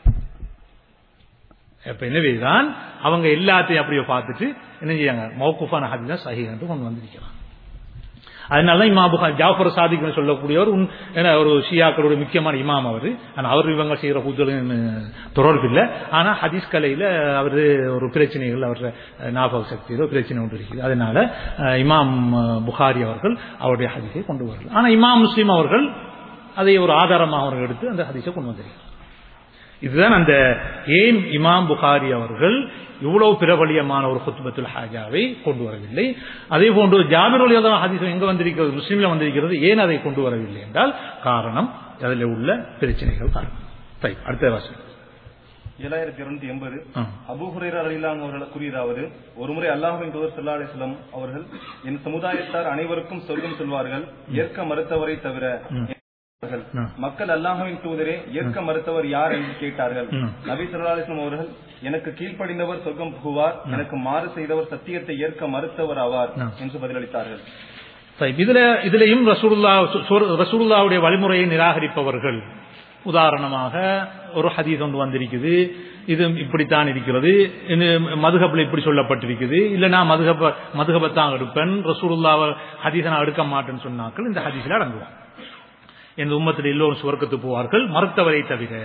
அப்ப எனவேதான் அவங்க எல்லாத்தையும் அப்படியே பார்த்துட்டு என்ன செய்யாங்க மௌகுஃபான ஹதீஸா சஹீஹ் என்று கொண்டு வந்திருக்கிறாங்க அதனால தான் இமாம் புகாரி ஜாஃபர் சாதிக் சொல்லக்கூடியவர் உன் ஏன்னா ஒரு ஷியாக்களுடைய முக்கியமான இமாம் அவர் ஆனால் அவர் இவங்க செய்கிற கூத்தலும் தொடர்பு இல்லை ஆனால் ஹதீஸ் கலையில் அவர் ஒரு பிரச்சனைகள் அவர் ஞாபக சக்தியில் பிரச்சனை ஒன்று இருக்குது அதனால அஹ், இமாம் அஹ், புகாரி அவர்கள் அவருடைய ஹதீஸை கொண்டு வரல ஆனால் இமாம் முஸ்லீம் அவர்கள் அதை ஒரு ஆதாரமாக அவர்கள் எடுத்து அந்த ஹதீஸை கொண்டு வந்திருக்கிறார் இதுதான் அந்த ஏன் இமாம் புகாரி அவர்கள் இவ்வளவு பிரபலியமான ஒரு குத்துபத்துல் ஹாஜாவை கொண்டு வரவில்லை அதே போன்று ஜாபிர் அலியதான் ஹதீஸ் எங்க வந்திருக்கிறது முஸ்லீம்ல வந்திருக்கிறது ஏன் அதை கொண்டு வரவில்லை என்றால் காரணம் அதில் உள்ள பிரச்சனைகள் காரணம் சரி அடுத்த வாசல் ஏழாயிரத்தி இருநூத்தி எண்பது ஆ. அபு ஹுரைரா ரலிலான் அவர்கள் கூறியதாவது ஒருமுறை அல்லாஹ்வின் தூதர் ஸல்லல்லாஹு அலைஹி வஸல்லம் அவர்கள் என் சமுதாயத்தார் அனைவருக்கும் சொர்க்கம் செல்வார்கள் ஏற்க மறுத்தவரை தவிர என்றார்கள். ம். மக்கள் அல்லாஹ்வின் தூதரே ஏற்க மறுத்தவர் யார் என்று கேட்டார்கள் ம். நபி ஸல்லல்லாஹு அலைஹி வஸல்லம் அவர்கள் எனக்கு கீழ்ப்படிந்தவர் சொர்க்கம் புகுவார் எனக்கு மாறு செய்தவர் சத்தியத்தை ஏற்க மறுத்தவர் ஆவார் ம். என்று பதிலளித்தார்கள் சரி, இதுல இதுலயும் ரசூலுல்லா ரசூலுல்லாவுடைய வழிமுறையை நிராகரிப்பவர்கள் உதாரணமாக ஒரு ஹதீஸ் ஒன்று வந்திருக்குது இது இப்படித்தான் இருக்கிறது இது மதுகப்பில் இப்படி சொல்லப்பட்டிருக்குது இல்ல நான் மதுகப்ப மதுகபத்தான் எடுப்பேன் ரசூலுல்லாவை ஹதீஸை நான் எடுக்க மாட்டேன்னு சொன்னாக்கள் இந்த ஹதீஸில் அடங்குவான் இந்த உம்மத்தில் எல்லோரும் சுவர்க்கத்துக்கு போவார்கள் மறுத்தவரை தவிர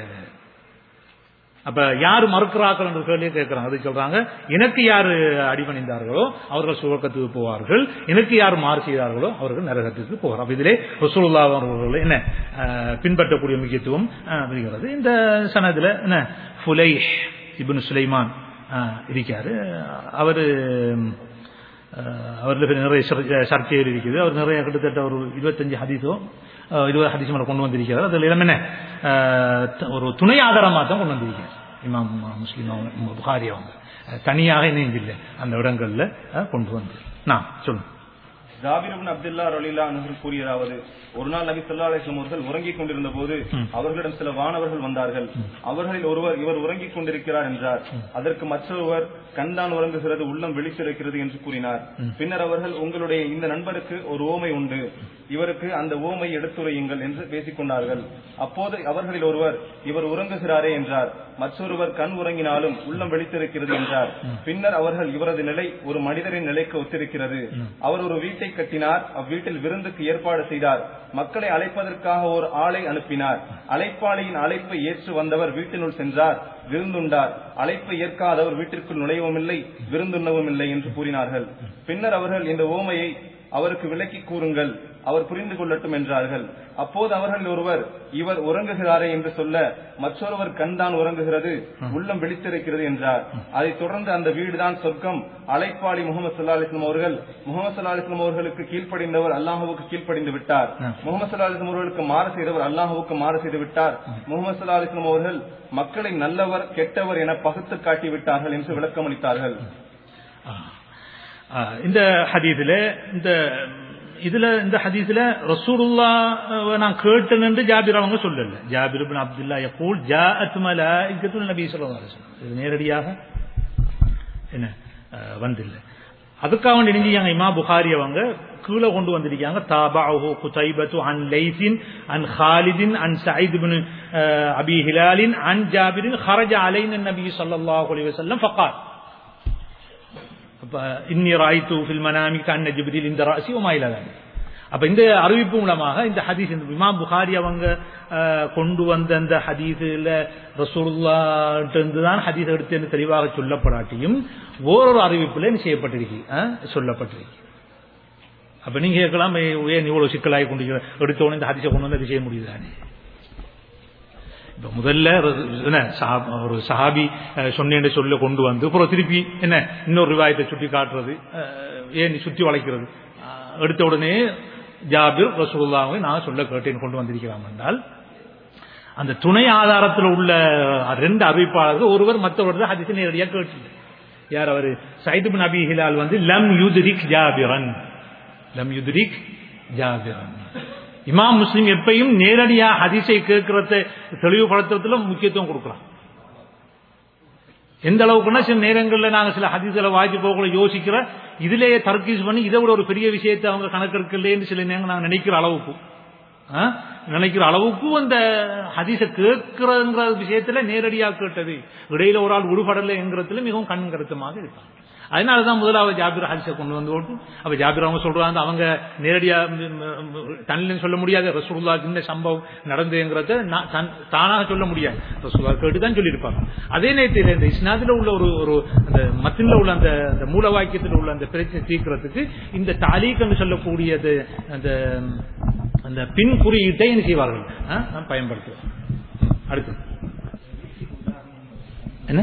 அப்ப யாரு மறுக்கிறார்கள் என்று கேள்வி கேட்கிறாங்க அது சொல்றாங்க எனக்கு யாரு அடிபணிந்தார்களோ அவர்கள் சுவர்க்கத்துக்கு போவார்கள் எனக்கு யார் மாறு செய்தார்களோ அவர்கள் நரகத்துக்கு போவார் அப்ப இதிலே ரசூலுல்லா அவர்கள் என்ன அஹ், பின்பற்றக்கூடிய முக்கியத்துவம் அஹ், வருகிறது இந்த சனதுல என்ன ஃபுலை இப்னு சுலைமான் அஹ், இருக்காரு அவரு அஹ், அவரில் நிறைய சர்- சர்ச்சைகள் இருக்குது அவர் நிறைய கிட்டத்தட்ட ஒரு இருபத்தஞ்சு ஹதீஸோ அஹ், இருபது ஹதீஸ் மேல கொண்டு வந்திருக்கிறார் அதில் எல்லாமே என்ன அஹ், த- ஒரு துணை ஆதாரமாக தான் கொண்டு வந்திருக்கிறார் இமாம் முஸ்லீம் அவங்க புகாரி அவங்க அஹ், தனியாக இணைந்தில்லை அந்த இடங்கள்ல அஹ், கொண்டு வந்து நான் சொல்லுங்க ஜாபிர் இப்னு அப்துல்லா ரலிலா அன்ஹு கூறியதாவது ஒரு நாள் நபி ஸல்லல்லாஹு அலைஹி வஸல்லம் அவர்கள் உறங்கிக் கொண்டிருந்த போது அவர்களிடம் சில வானவர்கள் வந்தார்கள் அவர்களில் ஒருவர் இவர் உறங்கிக் கொண்டிருக்கிறார் என்றார் அதற்கு மற்றொருவர் கண்தான் உறங்குகிறது உள்ளம் விழித்திருக்கிறது என்று கூறினார் பின்னர் அவர்கள் உங்களுடைய இந்த நண்பருக்கு ஒரு ஓமை உண்டு இவருக்கு அந்த ஓமை எடுத்துரையுங்கள் என்று பேசிக் கொண்டார்கள் அப்போது அவர்களில் ஒருவர் இவர் உறங்குகிறாரே என்றார் மற்றொருவர் கண் உறங்கினாலும் உள்ளம் விழித்திருக்கிறது என்றார் பின்னர் அவர்கள் இவரது நிலை ஒரு மனிதரின் நிலைக்கு ஒத்திருக்கிறது அவர் ஒரு வீட்டை கட்டினார் அவ்வீட்டில் விருந்துக்கு ஏற்பாடு செய்தார் மக்களை அழைப்பதற்காக ஒரு ஆளை அனுப்பினார் அழைப்பாளியின் அழைப்பை ஏற்று வந்தவர் வீட்டினுள் சென்றார் விருந்துண்டார் அழைப்பை ஏற்காதவர் வீட்டிற்குள் நுழையவும் இல்லை விருந்துண்ணவும் இல்லை என்று கூறினார்கள் பின்னர் அவர்கள் இந்த ஓமையை அவருக்கு விளக்கி கூறுங்கள் அவர் புரிந்து கொள்ளட்டும் என்றார்கள் அப்போது அவர்கள் ஒருவர் இவர் உறங்குகிறாரே என்று சொல்ல மற்றொருவர் கண்தான் உறங்குகிறது உள்ளம் விழித்திருக்கிறது என்றார் அதைத் தொடர்ந்து அந்த வீடுதான் சொர்க்கம் அழைப்பாளி முகமது சல்லா அலிஸ்லாம் அவர்கள் முகமது சல்லா அலிஸ்லாம் அவர்களுக்கு கீழ்ப்படிந்தவர் அல்லாஹுவுக்கு கீழ்ப்படிந்து விட்டார் முகமது சல்லா அலிஸ்லாம் அவர்களுக்கு மாறு செய்தவர் அல்லாஹுவுக்கு மாறு செய்து விட்டார் முகமது சல்லா அலிஸ்லாம் அவர்கள் மக்களை நல்லவர் கெட்டவர் என பகுத்து காட்டி விட்டார்கள் என்று விளக்கமளித்தார்கள் ஆ, இந்த ஹதீஸ்ல இந்த இதுல இந்த ஹதீஸ்ல ரசூலுல்லா நான் கேட்டேன் என்று ஜாபிர் அவங்க சொல்லல ஜாபிர் இப்னு அப்துல்லா யகூல் ஜாஅத் மலாயிகத்துல் நபி ஸல்லல்லாஹு அலைஹி வஸல்லம் இது நேரடியாக என்ன அஹ், வந்தில்ல அதுக்காக வேண்டி நெஞ்சியாங்க இமா புகாரி அவங்க கீழே கொண்டு வந்திருக்காங்க தாபாஹு குதைபத்து அன் லைசின் அன் ஹாலிதின் அன் சயீத் இப்னு அஹ், அபி ஹிலாலின் அன் ஜாபிரின் خرج علينا النبي صلى الله عليه وسلم فقال அப்ப இன்னி ராய்த்து ஃபில் மனாமி கண்ண ஜிப்ரில் இந்த ராசி உமா இல்லாதாங்க அப்ப இந்த அறிவிப்பு மூலமாக இந்த ஹதீஸ் இந்த இமாம் புகாரி அவங்க அஹ், கொண்டு வந்த அந்த ஹதீஸ்ல ரசூலுல்லாஹ்ட்ட இருந்து தான் ஹதீஸ் எடுத்து என்று தெளிவாக சொல்லப்படாட்டியும் ஓரொரு அறிவிப்புல என்ன செய்யப்பட்டிருக்கு அஹ், சொல்லப்பட்டிருக்கு அப்ப நீங்க கேட்கலாம் ஏ, ஏன் இவ்வளவு சிக்கலாகி கொண்டு எடுத்தோன்னு இந்த ஹதீஸை கொண்டு வந்து அது செய்ய முடியுதானே இப்ப முதல்ல ஒரு என்ன, சஹா- ஒரு சஹாபி அஹ், சொன்னேன்னு சொல்ல கொண்டு வந்து அப்புறம் திருப்பி என்ன இன்னொரு ரிவாயத்தை சுட்டி காட்டுறது அஹ், ஏன் நீ சுத்தி வளைக்கிறது அஹ், எடுத்த உடனே ஜாபிர் ரசூலுல்லாவை நான் சொல்ல கேட்டேன் கொண்டு வந்திருக்கலாம் என்றால் அந்த துணை ஆதாரத்தில் உள்ள ரெண்டு அறிவிப்பாளர்கள் ஒருவர் மற்றவர் ஹதீஸை நேரடியாக கேட்டு யார் அவர் சைது பின் அபி ஹிலால் வந்து லம் யுத்ரிக் ஜாபிரன் லம் யுத்ரிக் ஜாபிரன் இமாம் முஸ்லிம் எப்பையும் நேரடியா ஹதீஸை கேட்கறத தெளிவுபடுத்துறதுல முக்கியத்துவம் கொடுக்கலாம் எந்த அளவுக்குன்னா சில நேரங்களில் நாங்க சில ஹதீஸ்களை வாய்ச்சி போகல யோசிக்கிற இதுலயே தர்க்கீஸ் பண்ணி இதை விட ஒரு பெரிய விஷயத்தை அவங்க கணக்கெடுக்கலேன்னு சில நேரங்கள் நாங்க நினைக்கிற அளவுக்கு ஆ? நினைக்கிற அளவுக்கு அந்த ஹதீஸை கேட்கிறங்கிற விஷயத்துல நேரடியா கேட்டது இடையில ஒரு ஆள் உடுபடலைங்கிறதுல மிகவும் கண் கருத்தமாக இருப்பாங்க அதனாலதான் முதலாவது ஜாபிர் ஹதீஸை கொண்டு வந்து ஓட்டு அப்ப ஜாபிர் அவங்க சொல்றாங்க அவங்க நேரடியா தன்னிலும் சொல்ல முடியாது ரசூலுல்லாஹ்க்கு இந்த சம்பவம் நடந்துங்கிறத நான் தன்- தானாக சொல்ல முடியாது ரசூலுல்லாஹ் கேட்டு தான் சொல்லியிருப்பாங்க அதே நேரத்தில் இந்த இஸ்னாதில் உள்ள ஒரு ஒரு அந்த மத்தில உள்ள அந்த அந்த மூல வாக்கியத்தில் உள்ள அந்த பிரச்சனை தீர்க்கிறதுக்கு இந்த தாலீக் என்று சொல்லக்கூடியது அந்த அந்த பின் குறியீட்டை என்ன செய்வார்கள் ஆ? நாம் பயன்படுத்துவோம் ம், அடுத்து என்ன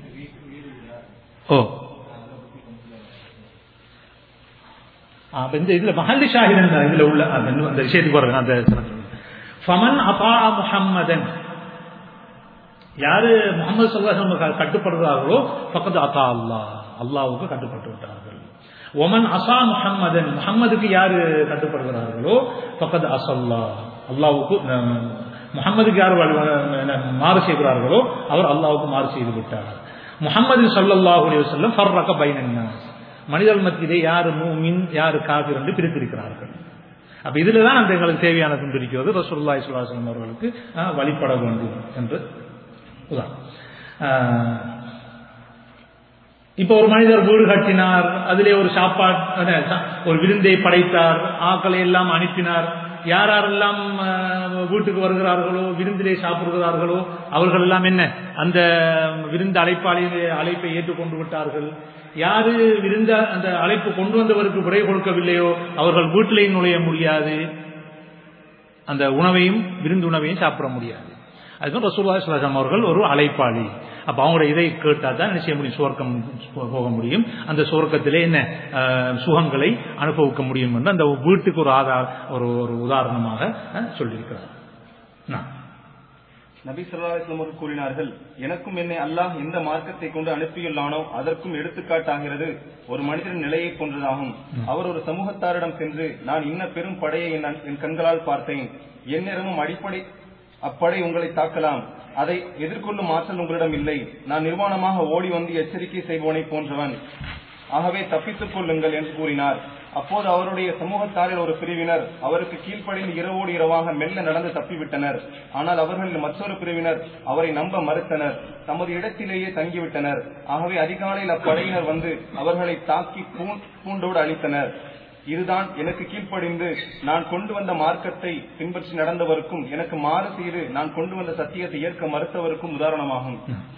ஓ ஆ, அப்ப இந்த இதுல மஹல்லி ஷாஹிதன் தான் இதுல உள்ள அந்த அந்த விஷயத்துக்கு வர்றது அந்த ஃபமன் அப்பா முஹம்மதன் யாரு முகமது சல்லாஹ் கட்டுப்படுறார்களோ பக்கத்து அத்தா அல்லாஹ் அல்லாவுக்கு கட்டுப்பட்டு விட்டார்கள் ஒமன் அசா முஹம்மதன் முஹம்மதுக்கு யாரு கட்டுப்படுகிறார்களோ பக்கத்து அசல்லா அல்லாவுக்கு அஹ், முஹம்மதுக்கு யார் வழி- அஹ், மாறு செய்கிறார்களோ அவர் அல்லாவுக்கு மாறு செய்து விட்டார் முஹம்மது ஸல்லல்லாஹு அலைஹி வஸல்லம் ஃபர்ரக பைனன் நாஸ் மனிதர்கள் மத்தியிலே யார் மூமின் யார் காபிர் என்று பிரித்திருக்கிறார்கள் அப்ப இதுல தான் அந்த எங்களுக்கு தேவையான இருக்கிறது ரசூலுல்லாஹி ஸல்லல்லாஹு அலைஹி வஸல்லம் அவர்களுக்கு அஹ், வழிபட வேண்டும் என்று உதாரணம் அஹ், இப்ப ஒரு மனிதர் வீடு கட்டினார் அதிலே ஒரு சாப்பாடு ஒரு விருந்தை படைத்தார் ஆக்களை எல்லாம் அனுப்பினார் யார் யாரெல்லாம் அஹ், வீட்டுக்கு வருகிறார்களோ விருந்திலே சாப்பிடுகிறார்களோ அவர்கள் எல்லாம் என்ன அந்த விருந்து அழைப்பாளி அழைப்பை ஏற்றுக்கொண்டு விட்டார்கள் யாரு விருந்த அந்த அழைப்பு கொண்டு வந்தவருக்கு விடை கொடுக்கவில்லையோ அவர்கள் வீட்டிலே நுழைய முடியாது அந்த உணவையும் விருந்து உணவையும் சாப்பிட முடியாது அதுதான் ரசூலுல்லாஹி ஸல்லல்லாஹு அலைஹி வஸல்லம் அவர்கள் ஒரு அழைப்பாளி அப்ப அவங்களுடைய இதை கேட்டால் தான் என்ன செய்ய முடியும் சுவர்க்கம் போக முடியும் அந்த சுவர்க்கத்திலே என்ன அஹ், சுகங்களை அனுபவிக்க முடியும் என்று அந்த வீட்டுக்கு ஒரு ஆதார ஒரு ஒரு உதாரணமாக அஹ், சொல்லியிருக்கிறார் நான் நபி ஸல்லல்லாஹு அலைஹி வஸல்லம் அவர்கள் கூறினார்கள் எனக்கும் என்னை அல்லாஹ் எந்த மார்க்கத்தை கொண்டு அனுப்பியுள்ளானோ அதற்கும் எடுத்துக்காட்டாகிறது ஒரு மனிதரின் நிலையை போன்றதாகும் அவர் ஒரு சமூகத்தாரிடம் சென்று நான் இன்ன பெரும் படையை என் என் கண்களால் பார்த்தேன் எந்நேரமும் அடிப்படை அப்படை உங்களை தாக்கலாம் அதை எதிர்கொள்ளும் ஆற்றல் உங்களிடம் இல்லை நான் நிர்வாணமாக ஓடி வந்து எச்சரிக்கை செய்பவனை போன்றவன் ஆகவே தப்பித்துக் கொள்ளுங்கள் என்று கூறினார் அப்போது அவருடைய சமூகத்தாரில் ஒரு பிரிவினர் அவருக்கு கீழ்ப்படிந்து இரவோடு இரவாக மெல்ல நடந்து தப்பிவிட்டனர் ஆனால் அவர்களில் மற்றொரு பிரிவினர் அவரை நம்ப மறுத்தனர் தமது இடத்திலேயே தங்கிவிட்டனர் ஆகவே அதிகாலையில் அப்படையினர் வந்து அவர்களை தாக்கி பூண்- பூண்டோடு அழித்தனர் இதுதான் எனக்கு கீழ்ப்படிந்து நான் கொண்டு வந்த மார்க்கத்தை பின்பற்றி நடந்தவருக்கும் எனக்கு மாறு செய்து நான் கொண்டு வந்த சத்தியத்தை ஏற்க மறுத்தவருக்கும் உதாரணமாகும்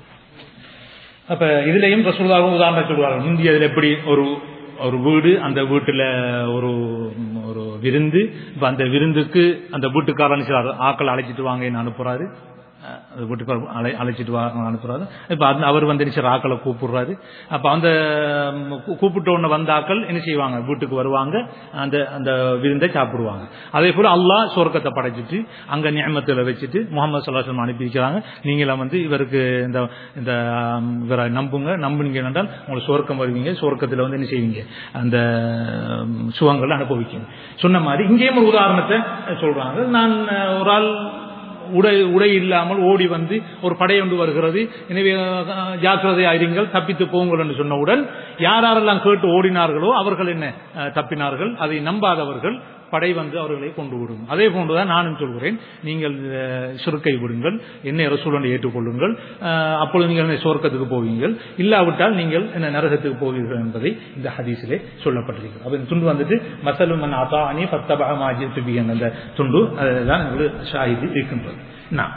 அப்ப இதுலயும் ரசூலுல்லாஹ் உதாரணம் சொல்லுவார்கள் முந்தி அதுல எப்படி ஒரு ஒரு வீடு அந்த வீட்டுல ஒரு ஒரு விருந்து இப்ப அந்த விருந்துக்கு அந்த வீட்டுக்காரன் சில ஆக்கள் அழைச்சிட்டு வாங்க அனுப்புறாரு அஹ் அந்த வீட்டுக்கார அழை அழைச்சிட்டு வா அனுப்புறாரு இப்ப அந்த அவர் வந்து என்ன செய்யறாரு, ஆக்களை கூப்பிடுறாரு அப்ப அந்த ம், கூ- கூப்பிட்ட உடனே வந்த ஆக்கள் என்ன செய்வாங்க வீட்டுக்கு வருவாங்க அந்த அந்த விருந்தை சாப்பிடுவாங்க அதே போல அல்லாஹ் சொர்க்கத்தை படைச்சிட்டு அங்க நியமத்துல வச்சுட்டு முகமது சல்லாஹம் அனுப்பி வைக்கிறாங்க நீங்களாம் வந்து இவருக்கு இந்த இந்த ஆம், இவரை நம்புங்க நம்புனீங்க என்றால் உங்களுக்கு சொர்க்கம் வருவீங்க சொர்க்கத்துல வந்து என்ன செய்வீங்க அந்த ம், சுகங்களை அனுபவிக்கீங்க சொன்ன மாதிரி இங்கேயும் ஒரு உதாரணத்தை சொல்றாங்க நான் அஹ், ஒரு ஆள் உடை உடை இல்லாமல் ஓடி வந்து ஒரு படை ஒன்று வருகிறது எனவே அஹ், ஜாக்கிரதையாயிருங்கள் தப்பித்து போங்கள் என்று சொன்னவுடன் யார் யாரெல்லாம் கேட்டு ஓடினார்களோ அவர்கள் என்ன அஹ், தப்பினார்கள் அதை நம்பாதவர்கள் படை வந்து அவர்களை கொண்டு விடும் அதே போன்றுதான் நானும் சொல்கிறேன் நீங்கள் அஹ், சுருக்கை விடுங்கள் என்னை ரசூலனை ஏற்றுக்கொள்ளுங்கள் அஹ், அப்பொழுது நீங்கள் என்ன சொர்க்கத்துக்கு போவீங்கள் இல்லாவிட்டால் நீங்கள் என்ன நரகத்துக்கு போவீர்கள் என்பதை இந்த ஹதீஸிலே சொல்லப்பட்டிருக்கிறது அப்ப இந்த துண்டு வந்துட்டு மசலுமன் அத்தா அணி பத்தபக மாஜி அந்த துண்டு அதுதான் எங்களுக்கு ஷாஹிதி இருக்கின்றது நான்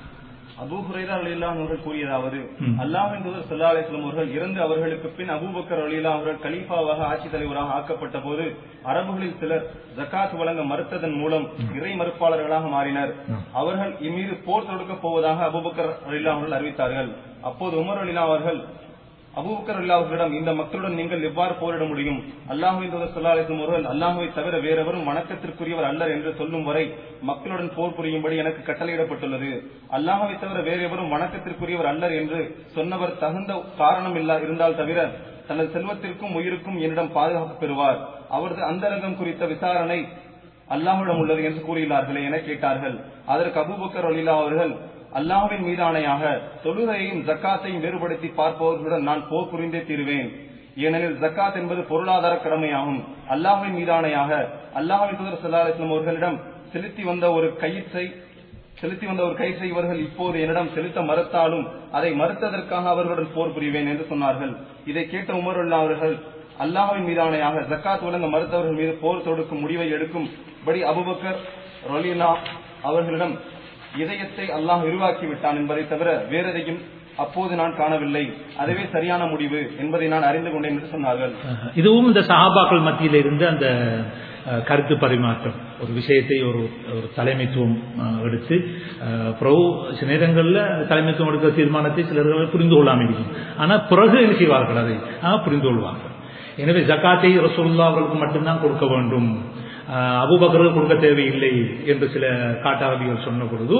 அபூ ஹுரைரா ரலியல்லாஹு அன்ஹு அவர்கள் கூறியதாவது ம். அல்லாஹ்வின் தூதர் ஸல்லல்லாஹு அலைஹி வஸல்லம் அவர்கள் இறந்து அவர்களுக்கு பின் அபூபக்கர் ரலியல்லாஹு அவர்கள் கலீஃபாவாக ஆட்சி தலைவராக ஆக்கப்பட்ட போது அரபுகளில் சிலர் ஜகாத் வழங்க மறுத்ததன் மூலம் இறை மறுப்பாளர்களாக மாறினர் ம். அவர்கள் இம்மீது போர் தொடுக்கப் போவதாக அபூபக்கர் ரலியல்லாஹு அவர்கள் அறிவித்தார்கள் அப்போது உமர் ரலியல்லாஹு அவர்கள் அபூபக்கர் ரலியல்லாஹு அவர்களிடம் இந்த மக்களுடன் நீங்கள் எவ்வாறு போரிட முடியும் அல்லாஹ்வின் தூதர் ஸல்லல்லாஹு அலைஹி வஸல்லம் அவர்கள் அல்லாஹ்வை தவிர வேறெவரும் வணக்கத்திற்குரியவர் அல்லர் என்று சொல்லும் வரை மக்களுடன் போர் புரியும்படி எனக்கு கட்டளையிடப்பட்டுள்ளது அல்லாஹ்வை தவிர வேறெவரும் வணக்கத்திற்குரியவர் அல்லர் என்று சொன்னவர் தகுந்த காரணம் இல்லா இருந்தால் தவிர தனது செல்வத்திற்கும் உயிருக்கும் என்னிடம் பாதுகாப்பு பெறுவார் அவரது அந்தரங்கம் குறித்த விசாரணை அல்லாஹ்விடம் உள்ளது என்று கூறியுள்ளார்களே என கேட்டார்கள் அதற்கு அபூபக்கர் ரலிலா அவர்கள் அல்லாஹ்வின் மீதானையாக தொழுகையையும் ஜக்காத்தையும் வேறுபடுத்தி பார்ப்பவர்களுடன் நான் போர் புரிந்தே தீருவேன் ஏனெனில் ஜக்காத் என்பது பொருளாதார கடமையாகும் அல்லாஹ்வின் மீதானையாக அல்லாஹ்வின் தூதர் ஸல்லல்லாஹு அலைஹி வஸல்லம் அவர்களிடம் செலுத்தி வந்த ஒரு கயிற்றை செலுத்தி வந்த ஒரு கயிற்றை இவர்கள் இப்போது என்னிடம் செலுத்த மறுத்தாலும் அதை மறுத்ததற்காக அவர்களுடன் போர் புரிவேன் என்று சொன்னார்கள் இதை கேட்ட உமருல்லா அவர்கள் அல்லாஹ்வின் மீதானையாக ஜக்காத் வழங்க மறுத்தவர்கள் மீது போர் தொடுக்கும் முடிவை எடுக்கும்படி அபுபக்கர் ரலியல்லா அவர்களிடம் இதயத்தை அல்லாஹ் விரிவாக்கி விட்டான் என்பதை தவிர வேறெதையும் அப்போது நான் காணவில்லை அதுவே சரியான முடிவு என்பதை நான் அறிந்து கொண்டேன் என்று சொன்னார்கள் அஹ் இதுவும் இந்த சஹாபாக்கள் மத்தியில் இருந்து அந்த அஹ், கருத்து பரிமாற்றம் ஒரு விஷயத்தை ஒரு ஒரு தலைமைத்துவம் அஹ், எடுத்து அஹ், பிறகு சில நேரங்களில் அந்த தலைமைத்துவம் எடுக்கிற தீர்மானத்தை சிலர்கள் புரிந்து கொள்ளாமல் இருக்கும் ஆனால் பிறகு என்ன செய்வார்கள் அதை அஹ், புரிந்து கொள்வார்கள் எனவே ஜக்காத்தை ரசூலுல்லா அவர்களுக்கு மட்டும்தான் கொடுக்க வேண்டும் அஹ், அபூபக்கருக்கு கொடுக்க தேவையில்லை என்று சில காட்டாரபிகள் சொன்ன பொழுது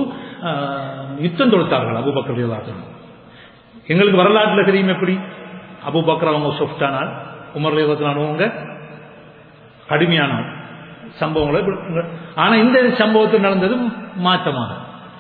அஹ், யுத்தம் தொடுத்தார்கள் அபூபக்கர் யுவாசனம் எங்களுக்கு வரலாற்றுல தெரியும் எப்படி அபூபக்கர் அவங்க சொஃப்டானால் உமர் லேவத்தினானவங்க கடுமையானவங்க சம்பவங்களை இப்படி- ஆனா இந்த சம்பவத்தில் நடந்தது மாற்றமாக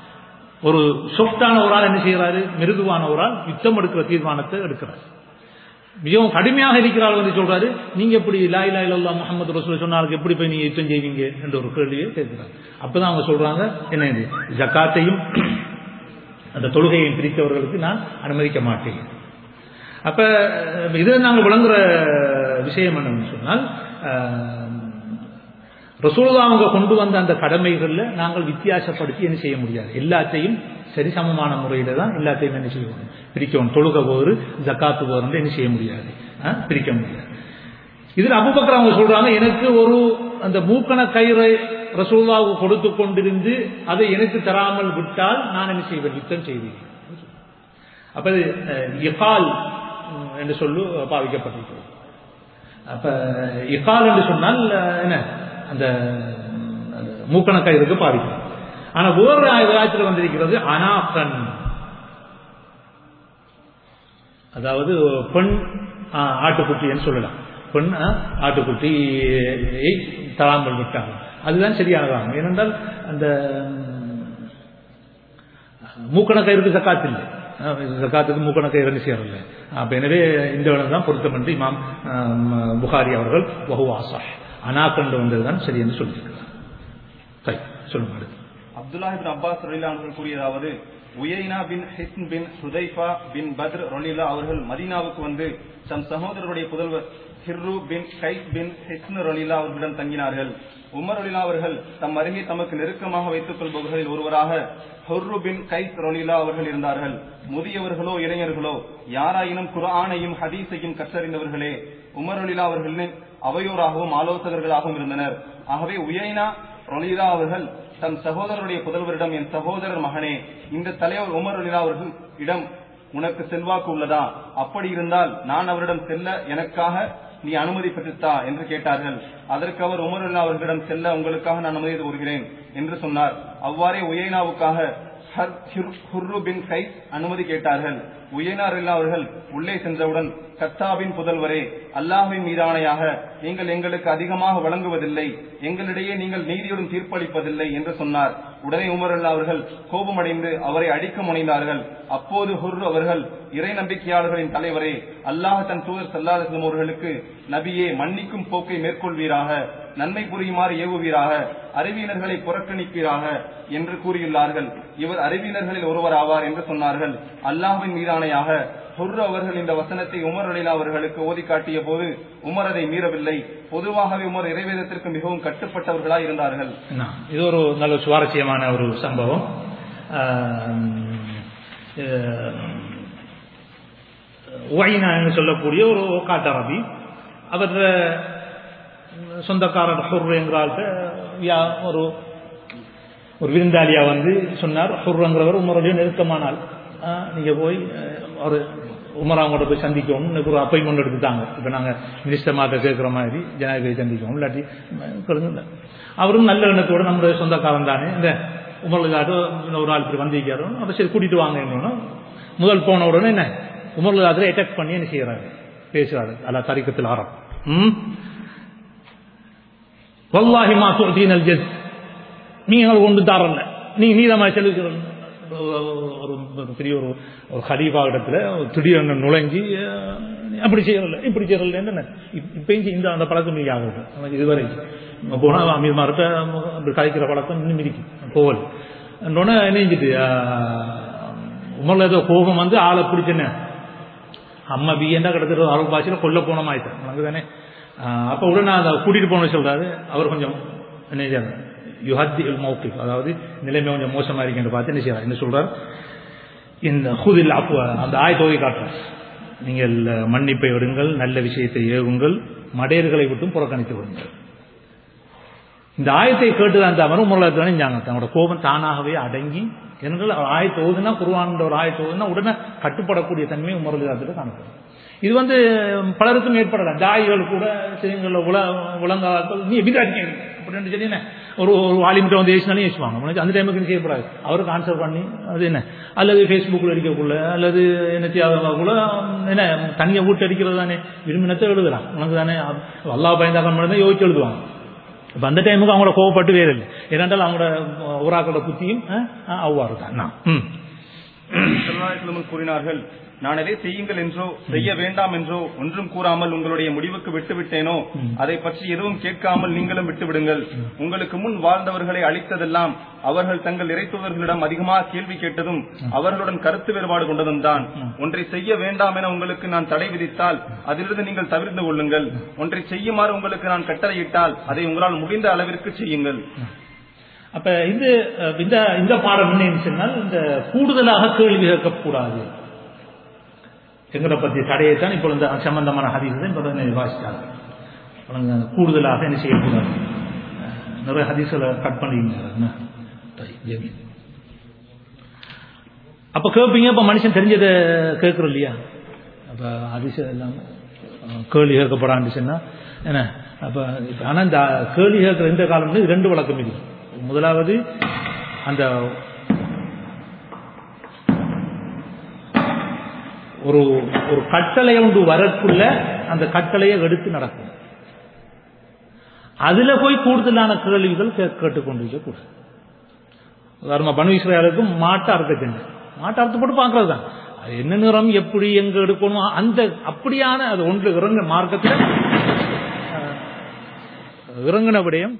ஒரு சொஃப்டான ஒரு ஆள் என்ன செய்யறாரு மிருதுவான ஒரு ஆள் யுத்தம் எடுக்கிற தீர்மானத்தை எடுக்கிறார் மிகவும் கடுமையாக இருக்கிறார்கள் என்று சொல்றாரு நீங்க எப்படி லா இலா இல்லல்லா முஹம்மது ரசூல் சொன்னாலும் எப்படி போய் நீங்க யுத்தம் செய்வீங்க என்ற ஒரு கேள்வியை கேட்கிறாங்க அப்பதான் அவங்க சொல்றாங்க என்ன இது ஜக்காத்தையும் அந்த தொழுகையை பிரித்தவர்களுக்கு நான் அனுமதிக்க மாட்டேன் அப்ப இது நாங்கள் விளங்குற விஷயம் என்னன்னு சொன்னால் ரசூலுல்லா அவங்க கொண்டு வந்த அந்த கடமைகள்ல நாங்கள் வித்தியாசப்படுத்தி என்ன செய்ய முடியாது எல்லாத்தையும் சரிசமமான முறையில தான் எல்லாத்தையும் என்ன செய்யணும் பிரிக்கணும் தொழுக போது ஜக்காத்து போது என்ன செய்ய முடியாது ஆ? பிரிக்க முடியாது இதுல அபுபக்கர் அவங்க சொல்றாங்க எனக்கு ஒரு அந்த மூக்கண கயிறை ரசூல்லாவுக்கு கொடுத்து கொண்டிருந்து அதை எனக்கு தராமல் விட்டால் நான் என்ன செய்வேன் யுத்தம் செய்வேன் அப்ப இது அஹ், இகால் உம், என்று சொல்லு பாவிக்கப்பட்டிருக்கிறது அப்ப இகால் என்று சொன்னால் அஹ், என்ன அந்த உம், அந்த மூக்கண கயிறுக்கு பாதிக்கும் ஆனா வேறு ஆயத்தில் வந்திருக்கிறது அனாக்கன் அதாவது பெண் ஆ, ஆட்டுக்குட்டின்னு சொல்லலாம் பெண் ஆ, ஆட்டுக்குட்டியை தராமல் விட்டாங்க அதுதான் சரியானதாகும் ஏனென்றால் அந்த மூக்கண கயிறுக்கு சக்காத்து இல்லை ஆ, ஜக்காத்துக்கு மூக்கண கயிறு சேரல அப்ப எனவே இந்த இடம் தான் பொருத்தம் என்று இமாம் ஆம், புகாரி அவர்கள் வகுவாசா அனாக்கண்டு வந்ததுதான் சரி என்று சொல்லியிருக்கிறார் சரி சொல்லுங்க அடுத்து அப்துல்லாஹ் இப்னு அப்பாஸ் ரலியல்லாஹு அவர்கள் கூறியதாவது உயைனா பின் ஹிஸ்ன் பின் ஹுதைஃபா பின் பத்ர் ரலிலா அவர்கள் மதீனாவுக்கு வந்து தம் சகோதரருடைய புதல்வர் ஹிர்ரு பின் கைஸ் பின் ஹிஸ்ன் ரலிலா அவர்களிடம் தங்கினார்கள் உமர் ரலிலா அவர்கள் தம் அருகே தமக்கு நெருக்கமாக வைத்துக் கொள்பவர்களில் ஒருவராக ஹுர்ரு பின் கைஸ் ரலிலா அவர்கள் இருந்தார்கள் முதியவர்களோ இளைஞர்களோ யாராயினும் குர்ஆனையும் ஹதீஸையும் கற்றறிந்தவர்களே உமர் ரலிலா அவர்களின் அவையோராகவும் ஆலோசகர்களாகவும் இருந்தனர் ஆகவே உயைனா ரொலிலா அவர்கள் தம் சகோதரருடைய புதல்வரிடம் என் சகோதரர் மகனே இந்த தலைவர் உமர் ரொலிலா அவர்கள் இடம் உனக்கு செல்வாக்கு உள்ளதா அப்படி இருந்தால் நான் அவரிடம் செல்ல எனக்காக நீ அனுமதி பெற்றுத்தா என்று கேட்டார்கள் அதற்கு அவர் உமர் ரொலிலா அவர்களிடம் செல்ல உங்களுக்காக நான் அனுமதி கூறுகிறேன் என்று சொன்னார் அவ்வாறே உயைனாவுக்காக ஹர்- ஹிர்- ஹுர்ரு பின் கைஸ் அனுமதி கேட்டார்கள் உயனார் அவர்கள் உள்ளே சென்றவுடன் கத்தாபின் புதல்வரே அல்லாஹ்வின் மீதானையாக நீங்கள் எங்களுக்கு அதிகமாக வழங்குவதில்லை எங்களிடையே நீங்கள் நீதியுடன் தீர்ப்பளிப்பதில்லை என்று சொன்னார் உடனே உமர் அல்லா அவர்கள் கோபமடைந்து அவரை அடிக்க முனைந்தார்கள் அப்போது ஹுர் அவர்கள் இறை நம்பிக்கையாளர்களின் தலைவரே அல்லாஹ் தன் தூதர் சல்லாஹம் அவர்களுக்கு நபியே மன்னிக்கும் போக்கை மேற்கொள்வீராக நன்மை புரியுமாறு ஏவுவீராக அறிவியலர்களை புறக்கணிப்பீராக என்று கூறியுள்ளார்கள் இவர் அறிவியலர்களில் ஒருவர் ஆவார் என்று சொன்னார்கள் அல்லாஹ்வின் மீதானையாக ஹுர் அவர்கள் இந்த வசனத்தை உமர் அலிலா அவர்களுக்கு ஓதி காட்டிய போது உமர் அதை மீறவில்லை பொதுவாகவே உமர் இறைவேதத்திற்கு மிகவும் கட்டுப்பட்டவர்களாய் இருந்தார்கள் என்ன, இது ஒரு நல்ல சுவாரஸ்யமான ஒரு சம்பவம் ஆம், ஒயினா என்று சொல்லக்கூடிய ஒரு காட்டரபி அவர் சொந்தக்காரர் ஹுர் என்கிறார்கிட்ட யா- ஒரு ஒரு விருந்தாளியா வந்து சொன்னார் ஹுர்ங்கிறவர் உமருடைய நெருக்கமானால் நீங்க போய் அஹ், ஒரு உமர் அவங்களோட போய் சந்திக்கணும் இன்னைக்கு ஒரு அப்பாயின்மெண்ட் எடுத்துட்டாங்க இப்போ நாங்கள் மினிஸ்டர் மாட்ட கேட்குற மாதிரி ஜனாதிபதி சந்திக்கணும் இல்லாட்டி கொடுங்க அவரும் நல்ல எண்ணத்தோட நம்முடைய சொந்தக்காரன் தானே இந்த உமர்லாட்டு ஒரு ஆள் இப்படி வந்திருக்காரு அப்போ சரி கூட்டிட்டு வாங்க என்னன்னா முதல் போன உடனே என்ன உமர்லாத்துல அட்டாக் பண்ணி என்ன செய்யறாரு பேசுறாரு அல்ல தரிக்கத்தில் ஆரம் ம் வல்லாஹி மா துஅதீனல் ஜஸ் நீ எங்களுக்கு ஒன்று தாரல நீ நீதமாக செலுத்துகிற ஒரு ஒரு பெரிய ஒரு ஒரு ஹலீஃபா இடத்துல திடீர்னு நுழைஞ்சி அஹ், அப்படி செய்யறல இப்படி செய்யறல என்ன இப்பயும் இந்த அந்த பழக்கம் நீ ஆகுது எனக்கு இதுவரை போனால் அமீர் மார்ட்ட அப்படி கலைக்கிற பழக்கம் இன்னும் இருக்கு போவல் உடனே என்ன செஞ்சுட்டு உமர்ல ஏதோ கோபம் வந்து ஆளை பிடிச்சேன்னு அம்மா பிஏண்டா கிட்டத்தட்ட அரபு பாஷையில் கொல்ல போன மாதிரி நமக்கு தானே அப்போ உடனே அதை கூட்டிட்டு போன சொல்றாரு அவர் கொஞ்சம் என்ன செய்யறாரு யுஹத்தி மௌக்கி அதாவது நிலைமை கொஞ்சம் மோசமா இருக்குன்னு பார்த்து என்ன செய்யறாரு என்ன சொல்றார் இந்த ஹுதில் அப்பு அந்த ஆயத்தோகை காட்டுறார் நீங்கள் மன்னிப்பை விடுங்கள் நல்ல விஷயத்தை ஏவுங்கள் மடையர்களை விட்டும் புறக்கணித்து விடுங்கள் இந்த ஆயத்தை கேட்டு அந்த அமரும் முரளத்தானே தன்னோட கோபம் தானாகவே அடங்கி ஏனென்றால் அவர் ஆயத்தை ஓதுனா குருவான் ஒரு ஆயத்தை ஓதுனா உடனே கட்டுப்படக்கூடிய தன்மை முரளிதாரத்தில் காணப்படும் இது வந்து பலருக்கும் ஏற்படலாம் தாய்கள் கூட செய்யுங்கள உல உலங்காக்கள் நீ விதாரிக்க அப்படின்னு சொல்லி என்ன ஒரு ஒரு வாலிமிட்ட வந்து ஏசினாலும் ஏசுவாங்க உனக்கு அந்த டைமுக்கு நீ செய்யக்கூடாது அவருக்கு ஆன்சர் பண்ணி அது என்ன அல்லது ஃபேஸ்புக்கில் அடிக்கக்குள்ள அல்லது என்ன கூட என்ன தனியை வீட்டு அடிக்கிறது தானே விரும்பினத்தை எழுதலாம் உனக்கு தானே அல்லா பயந்தாக்கம் மட்டும் யோசிச்சு எழுதுவாங்க இப்போ அந்த டைமுக்கு அவங்களோட கோவப்பட்டு வேறு இல்லை ஏனென்றால் அவங்களோட உராக்களோட புத்தியும் அஹ், அஹ், அவ்வாறு தான் நான் ம் ஸல்லல்லாஹு அலைஹி வஸல்லம் கூறினார்கள் நான் எதை செய்யுங்கள் என்றோ செய்ய வேண்டாம் என்றோ ஒன்றும் கூறாமல் உங்களுடைய முடிவுக்கு விட்டுவிட்டேனோ அதை பற்றி எதுவும் கேட்காமல் நீங்களும் விட்டுவிடுங்கள் உங்களுக்கு முன் வாழ்ந்தவர்களை அழித்ததெல்லாம் அவர்கள் தங்கள் இறைத்துவர்களிடம் அதிகமாக கேள்வி கேட்டதும் அவர்களுடன் கருத்து வேறுபாடு கொண்டதும் தான் ஒன்றை செய்ய வேண்டாம் என உங்களுக்கு நான் தடை விதித்தால் அதிலிருந்து நீங்கள் தவிர்த்து கொள்ளுங்கள் ஒன்றை செய்யுமாறு உங்களுக்கு நான் கட்டளையிட்டால் அதை உங்களால் முடிந்த அளவிற்கு செய்யுங்கள் அப்ப இது அஹ், இந்த இந்த பாடம் என்னன்னு சொன்னால் இந்த கூடுதலாக கேள்வி கேட்கக்கூடாது எங்களை பற்றி தடையைத்தான் இப்போ இந்த சம்பந்தமான ஹதீஸை இப்போ வாசித்தாங்க அவங்க கூடுதலாக என்ன செய்யக்கூடாது அஹ், நிறைய ஹதீஸ்களை கட் பண்ணிங்க அப்ப கேட்பீங்க இப்ப மனுஷன் தெரிஞ்சதை கேட்கறோம் இல்லையா அப்ப அதிசயம் எல்லாம் அஹ், கேள்வி கேட்கப்படான்னு சொன்னா என்ன அப்ப இப்ப ஆனா இந்த கேள்வி கேட்கிற இந்த காலம்ல ரெண்டு வழக்கம் இருக்கு முதலாவது அந்த ஒரு ஒரு கட்டளை ஒன்று வரக்குள்ள அந்த கட்டளையை எடுத்து நடக்கும் அதுல போய் கூடுதலான கேள்விகள் கே- கேட்டுக்கொண்டிருக்க கூடாது உதாரணமா பனு இஸ்ரேலுக்கும் மாட்டை அறுக்க செஞ்சு மாட்டை அறுத்து போட்டு பார்க்கறது தான் அது என்ன நிறம் எப்படி எங்க எடுக்கணும் அந்த அப்படியான அது ஒன்று இறங்க மார்க்கத்தில் இறங்கின விடயம்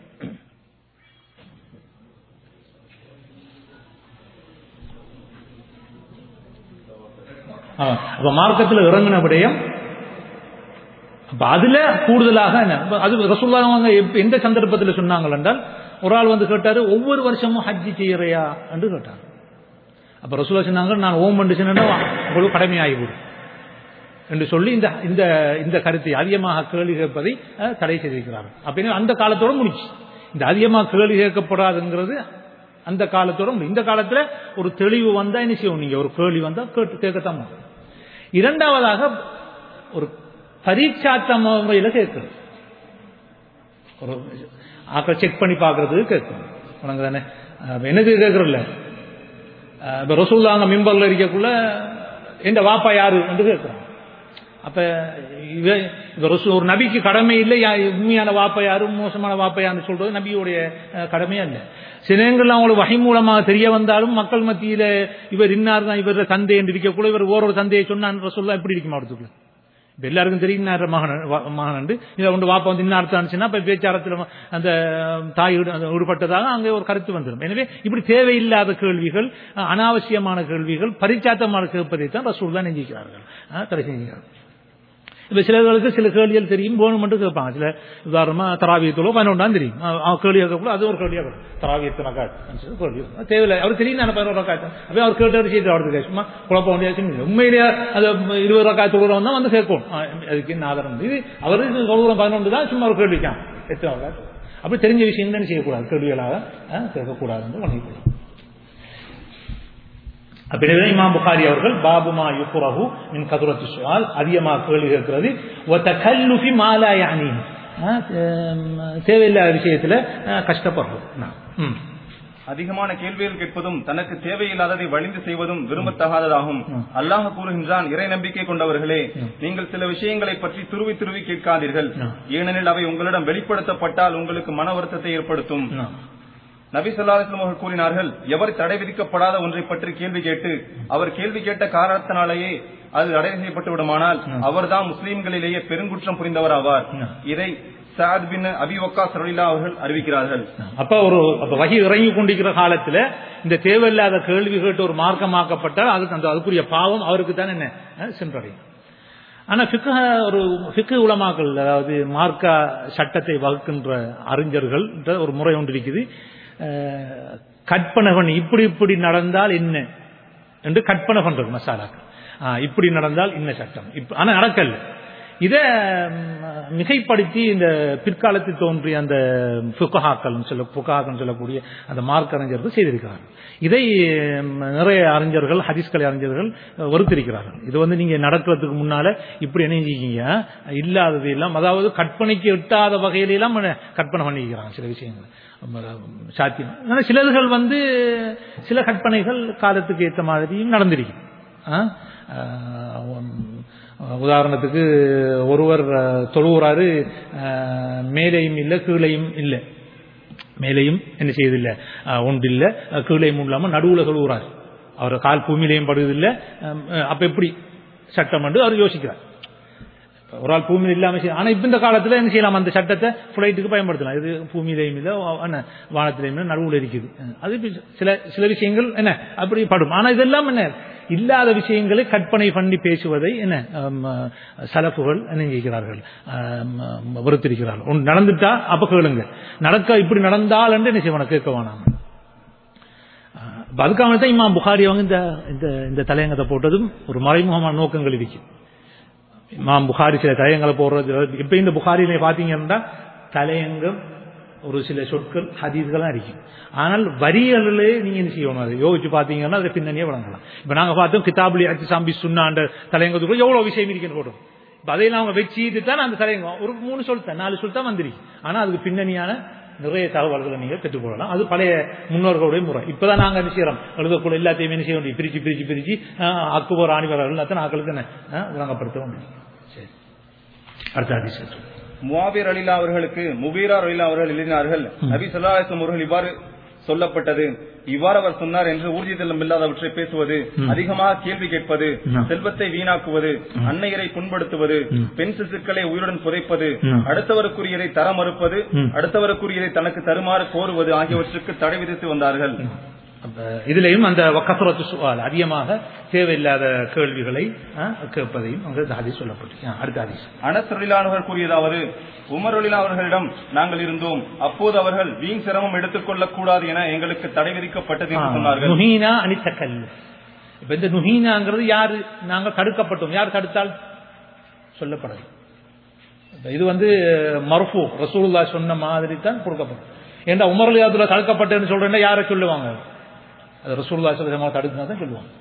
ஆ, அப்ப மார்க்கத்தில் இறங்கின விடயம் அப்ப அதுல கூடுதலாக என்ன அப்ப அது ரசூல்லா அவங்க எப்ப- எந்த சந்தர்ப்பத்தில் சொன்னாங்கள் என்றால் ஒரு ஆள் வந்து கேட்டாரு ஒவ்வொரு வருஷமும் ஹஜ்ஜி செய்யறையா என்று கேட்டார் அப்ப ரசூல்லா சொன்னாங்க நான் ஓம் என்று சொன்னா உங்களுக்கு கடமையாகிவிடும் என்று சொல்லி இந்த இந்த இந்த கருத்தை அதிகமாக கேள்வி கேட்பதை அஹ், தடை செய்திருக்கிறார்கள் அப்படின்னு அந்த காலத்தோட முடிச்சு இந்த அதிகமாக கேள்வி கேட்கப்படாதுங்கிறது அந்த காலத்தோட முடியும் இந்த காலத்துல ஒரு தெளிவு வந்தா என்ன செய்யும் நீங்க ஒரு கேள்வி வந்தா கேட்டு கேட்கத்தான் முடியும். இரண்டாவதாக ஒரு பரீட்சாத்த முறையில் கேட்கணும் ஒரு ஆக்கள் செக் பண்ணி பார்க்கறதுக்கு கேட்கணும் உனக்கு தானே அஹ் என்னது கேட்கறதில்ல இப்போ ரசூல்லாங்க மிம்பரில் இருக்கக்குள்ள எந்த வாப்பா யாரு என்று கேட்குறாங்க அப்ப இவ இவ ரசூ ஒரு நபிக்கு கடமை இல்லை யா- உண்மையான வாப்பா யாரு மோசமான வாப்பா யாருன்னு சொல்றது நபியுடைய அஹ், கடமையா இல்லை சிலங்கள் அவங்களுக்கு வகை மூலமாக தெரிய வந்தாலும் மக்கள் மத்தியில இவர் இன்னார் தான் இவர் தந்தை என்று இருக்கக்குள்ள இவர் ஓரொரு தந்தையை சொன்னான் ரசூல்லா எப்படி இருக்கும் அவருக்கு இப்ப எல்லாருக்கும் தெரியும் இன்னார் மகன் வா- மகன் உண்டு இதை ஒன்று வாப்பா வந்து இன்னார் தான் அப்ப பேச்சாரத்தில் அந்த தாய் ஈடு- அந்த ஈடுபட்டதாக அங்கே ஒரு கருத்து வந்துடும் எனவே இப்படி தேவையில்லாத கேள்விகள் அஹ், அனாவசியமான கேள்விகள் பரிச்சாத்தமான கேட்பதைத்தான் ரசூல் தான் நெஞ்சிக்கிறார்கள் அஹ், தடை செஞ்சுக்கிறார்கள் இப்ப சிலர்களுக்கு சில கேள்விகள் தெரியும் வேணும் மட்டும் கேட்பாங்க சில உதாரணமா தராவியத்தோட பதினொன்றாம் தெரியும் அஹ் அவன் கேள்வி கேட்கக்கூட அது ஒரு கேள்வியாக வரும் தராவியத்து ரக்காட் கேள்வி தேவையில்லை அவர் தெரியும் நான் பதினோரு ரக்காட் அப்படியே அவர் கேட்டு விஷயத்தை அவருக்கு சும்மா குழப்பம் வேண்டிய உண்மையிலேயே அது இருபது ரக்காய் தொழுகிறவன் தான் வந்து கேட்கும் அஹ் அதுக்கு என்ன ஆதாரம் இது அவரு தொழுகிறோம் பதினொன்று தான் சும்மா ஒரு கேள்விக்கான் எத்தனை ரக்காட் அப்படி தெரிஞ்ச விஷயம் தான் செய்யக்கூடாது கேள்விகளாக அஹ் கேட்கக்கூடாது என்று வணங்கிக்கொள்ளும் அப்படியே இமாம் புகாரி அவர்கள் பாபுமா யுக்குரஹு மின் கதுரத்து சுவால் அதிகமாக கேள்வி கேட்கிறது ஒத்த கல்லுஃபி மாலா யானி தேவையில்லாத விஷயத்துல அஹ், கஷ்டப்படுறோம் நான். ம். அதிகமான கேள்விகள் கேட்பதும் தனக்கு தேவையில்லாததை வழிந்து செய்வதும் விரும்பத்தகாததாகும் அல்லாஹ் கூறுகின்றான் இறை நம்பிக்கை கொண்டவர்களே நீங்கள் சில விஷயங்களை பற்றி துருவி துருவி கேட்காதீர்கள் ஏனெனில் அவை உங்களிடம் வெளிப்படுத்தப்பட்டால் உங்களுக்கு மன வருத்தத்தை ஏற்படுத்தும் ம். நபி சொல்லாஸ்லம் அவர்கள் கூறினார்கள் எவர் தடை விதிக்கப்படாத ஒன்றை பற்றி கேள்வி கேட்டு அவர் கேள்வி கேட்ட காரணத்தினாலேயே அது தடை செய்யப்பட்டு விடுமானால் அவர்தான் முஸ்லிம்களிலேயே பெருங்குற்றம் புரிந்தவர் ஆவார் இதை சாத் பின் அபி வக்காஸ் ரலில்லா அவர்கள் அறிவிக்கிறார்கள் அப்ப ஒரு அப்ப வகி இறங்கி கொண்டிருக்கிற காலத்துல இந்த தேவையில்லாத கேள்வி கேட்டு ஒரு மார்க்கமாக்கப்பட்டால் அதுக்கு அந்த அதுக்குரிய பாவம் அவருக்கு தான் என்ன அஹ், சென்றடையும் ஆனா ஃபிக்ஹ ஒரு ஃபிக்கு உலமாக்கள் அதாவது மார்க்க சட்டத்தை வகுக்கின்ற அறிஞர்கள் என்ற ஒரு முறை ஒன்று இருக்குது அஹ், கற்பனை பண்ணி இப்படி இப்படி நடந்தால் என்ன என்று கற்பனை பண்றது மசாலாக்கள் ஆ, இப்படி நடந்தால் இன்ன சட்டம் இப்ப ஆனா நடக்கல இதை மிகைப்படுத்தி இந்த பிற்காலத்தில் தோன்றிய அந்த புக்கஹாக்கள் சொல்ல புக்கஹாக்கள் சொல்லக்கூடிய அந்த மார்க் அறிஞர்கள் செய்திருக்கிறார்கள் இதை ம், நிறைய அறிஞர்கள் ஹதீஸ்கலை அறிஞர்கள் அஹ், வெறுத்திருக்கிறார்கள் இது வந்து நீங்க நடக்கிறதுக்கு முன்னால இப்படி என்ன செஞ்சீங்க இல்லாதது எல்லாம் அதாவது கற்பனைக்கு எட்டாத வகையில எல்லாம் கற்பனை பண்ணிக்கிறாங்க சில விஷயங்கள் ரொம்ப சாத்தியம் ஆனா சிலர்கள் வந்து சில கற்பனைகள் காலத்துக்கு ஏற்ற மாதிரியும் நடந்திருக்கு ஆ? ஆஹ் உம், உதாரணத்துக்கு ஒருவர் அஹ், தொழுகிறாரு அஹ், மேலேயும் இல்லை கீழையும் இல்லை மேலேயும் என்ன செய்யதில்லை அஹ், ஒன்று இல்லை அஹ், கீழையும் இல்லாமல் நடுவில் தொழுகிறார் அவர் கால் பூமியிலையும் படுவதில்லை அஹ், அப்ப எப்படி சட்டம் என்று அவர் யோசிக்கிறார் ஒரு ஆள் பூமியில் இல்லாம செய்ய ஆனா இப்ப இந்த காலத்துல என்ன செய்யலாம் அந்த சட்டத்தை பிளைட்டுக்கு பயன்படுத்தலாம் இது பூமியிலையும் இல்ல என்ன வானத்திலையும் இல்ல, நடுவுல இருக்குது அது இப்ப சில சில விஷயங்கள் என்ன அப்படி படும் ஆனா இதெல்லாம் என்ன இல்லாத விஷயங்களை கற்பனை பண்ணி பேசுவதை என்ன ஆம், சலப்புகள் என்ன செய்கிறார்கள் ஆம், வெறுத்திருக்கிறார்கள் ஒன்று நடந்துட்டா அப்ப கேளுங்க நடக்க இப்படி நடந்தால் என்று என்ன செய்வான கேட்க வேணாம் அப்ப அதுக்காக தான் இமாம் புகாரி அவங்க இந்த இந்த இந்த தலையங்கத்தை போட்டதும் ஒரு மறைமுகமான நோக்கங்கள் இருக்கு இமாம் புகாரி சில தலையங்களை போடுறது இப்ப இந்த புகாரியில பாத்தீங்கன்னா தலையங்கம் ஒரு சில சொற்கள் ஹதீஸ்கள்லாம் இருக்கும் ஆனால் வரிகளிலே நீங்க என்ன செய்யணும் அதை யோசிச்சு பாத்தீங்கன்னா அதை பின்னணியே வழங்கலாம் இப்ப நாங்க பார்த்தோம் கிதாபுலி அச்சு சாம்பி சுண்ணாண்ட தலையங்கத்துக்குள்ள எவ்வளவு விஷயம் இருக்குன்னு போட்டோம் இப்ப அதையெல்லாம் அவங்க வச்சுட்டு தான் அந்த தலையங்கம் ஒரு மூணு சொல் தான் நாலு சொல் தான் வந்திருக்கு ஆனா அதுக்கு பின்னணியான நிறைய தகவல்களை நீங்க பெற்றுக் கொள்ளலாம் அது பழைய முன்னோர்களுடைய முறை இப்பதான் நாங்க என்ன செய்யறோம் எழுதக்குள்ள எல்லாத்தையுமே என்ன செய்ய வேண்டிய பிரிச்சு பிரிச்சு பிரிச்சு ஆஹ், அக்குபோர் ஆணிவர்கள் எல்லாத்தையும் ஆக்களுக்கு என்ன ஆஹ், விளங்கப்படுத்த வேண்டியது சரி அடுத்த அதிசயம் சொல்லுங்க. முவாவிர் அலிலா அவர்களுக்கு முபீரா அலிலா அவர்கள் எழுதினார்கள் நபி ஸல்லல்லாஹு அலைஹி வஸல்லம் அவர்கள் இவ்வாறு சொல்லப்பட்டது இவ்வாறு அவர் சொன்னார் என்று ஊர்ஜிதம் இல்லாதவற்றை பேசுவது அதிகமாக கேள்வி கேட்பது ம். செல்வத்தை வீணாக்குவது அன்னையரை புண்படுத்துவது ம். பெண் சிசுக்களை உயிருடன் புதைப்பது ம். அடுத்தவருக்குரியதை தர மறுப்பது ம். அடுத்தவருக்குரியதை தனக்கு தருமாறு கோருவது ஆகியவற்றுக்கு தடை விதித்து வந்தார்கள் அப்ப இதுலயும் அந்த கசரத்து சுவால் அதிகமாக தேவையில்லாத கேள்விகளை ஆஹ், கேட்பதையும் அங்கு ஹதீஸ் சொல்லப்பட்டு அடுத்த ஹதீஸ் அனஸ் ரலிலானவர்கள் கூறியதாவது உமர் ரலிலா அவர்களிடம் நாங்கள் இருந்தோம் அப்போது அவர்கள் வீண் சிரமம் எடுத்துக் கொள்ளக் கூடாது என எங்களுக்கு தடை விதிக்கப்பட்டது என்று சொன்னார்கள் நுஹீனா அனித்தக்கல் இப்ப இந்த நுஹீனாங்கிறது யாரு நாங்கள் தடுக்கப்பட்டோம் யார் தடுத்தால் சொல்லப்படது இப்ப இது வந்து மர்ஃபூ ரசூலுல்லா சொன்ன மாதிரி தான் கொடுக்கப்படும் ஏண்டா உமர்லியாத்துல தடுக்கப்பட்டேன்னு சொல்றேன்னா யாரை சொல்லுவாங்க அது ரசூலுல்லா சொல்ல தடுக்குனா தான் சொல்லுவாங்க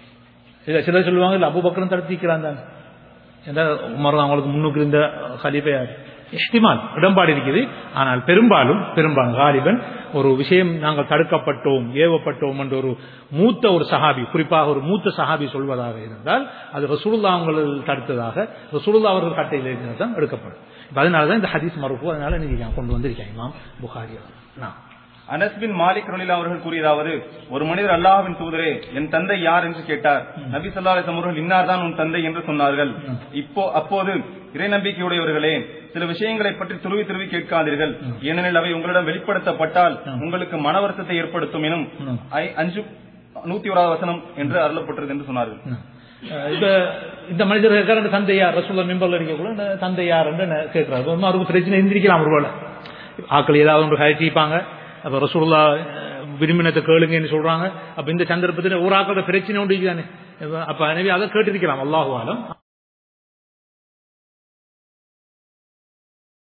இல்ல சிலர் சொல்லுவாங்க இல்ல அபுபக்கரும் தடுத்திக்கிறான் தான் ஏன்னா உமர் அவங்களுக்கு முன்னுக்கு இருந்த ஹலீஃபா யார் இஷ்டிமால் இடம்பாடு இருக்குது ஆனால் பெரும்பாலும் பெரும்பாலும் காலிபன் ஒரு விஷயம் நாங்கள் தடுக்கப்பட்டோம் ஏவப்பட்டோம் என்ற ஒரு மூத்த ஒரு சஹாபி குறிப்பாக ஒரு மூத்த சஹாபி சொல்வதாக இருந்தால் அது ரசூலுல்லா அவங்கள் தடுத்ததாக ரசூலுல்லா அவர்கள் கட்டையில் இருக்கிறது தான் எடுக்கப்படும் இப்ப அதனால தான் இந்த ஹதீஸ் மறுப்பு அதனால நீங்க கொண்டு வந்திருக்கேன் இமாம் புகாரி அவர். நான் அனஸ் பின் மாலிக் ரலிலா அவர்கள் கூறியதாவது ஒரு மனிதர் அல்லாஹ்வின் தூதரே என் தந்தை யார் என்று கேட்டார் நபி ஸல்லல்லாஹு அலைஹி வஸல்லம் அவர்கள் இன்னார்தான் உன் தந்தை என்று சொன்னார்கள் இப்போ அப்போது இறை நம்பிக்கையுடையவர்களே சில விஷயங்களை பற்றி துருவி துருவி கேட்காதீர்கள் ஏனெனில் அவை உங்களிடம் வெளிப்படுத்தப்பட்டால் உங்களுக்கு மன வருத்தத்தை ஏற்படுத்தும் எனும் ம். ஐ- அஞ்சு நூத்தி ஓராவது வசனம் என்று அருளப்பட்டது என்று சொன்னார்கள் அஹ் இப்ப இந்த மனிதர் கேட்கிற தந்தை யார் ரசூல்லா மிம்பர்ல இருக்கக்குள்ள இந்த தந்தை யார் கேட்கிறாரு ஒன்றும் அவருக்கு பிரச்சனை எந்திரிக்கலாம் ஒருவேளை ஆக்கள் ஏதாவது ஒன்று கழிச்சிப்பாங்க அப்ப ரசூல்லா அஹ், விரும்பினத்தை கேளுங்கன்னு சொல்றாங்க அப்ப இந்த சந்தர்ப்பத்தில் ஒரு ஆக்களோட பிரச்சனை உண்டு தானே அப்ப எனவே அதை கேட்டிருக்கலாம் அல்லாஹுவாலும்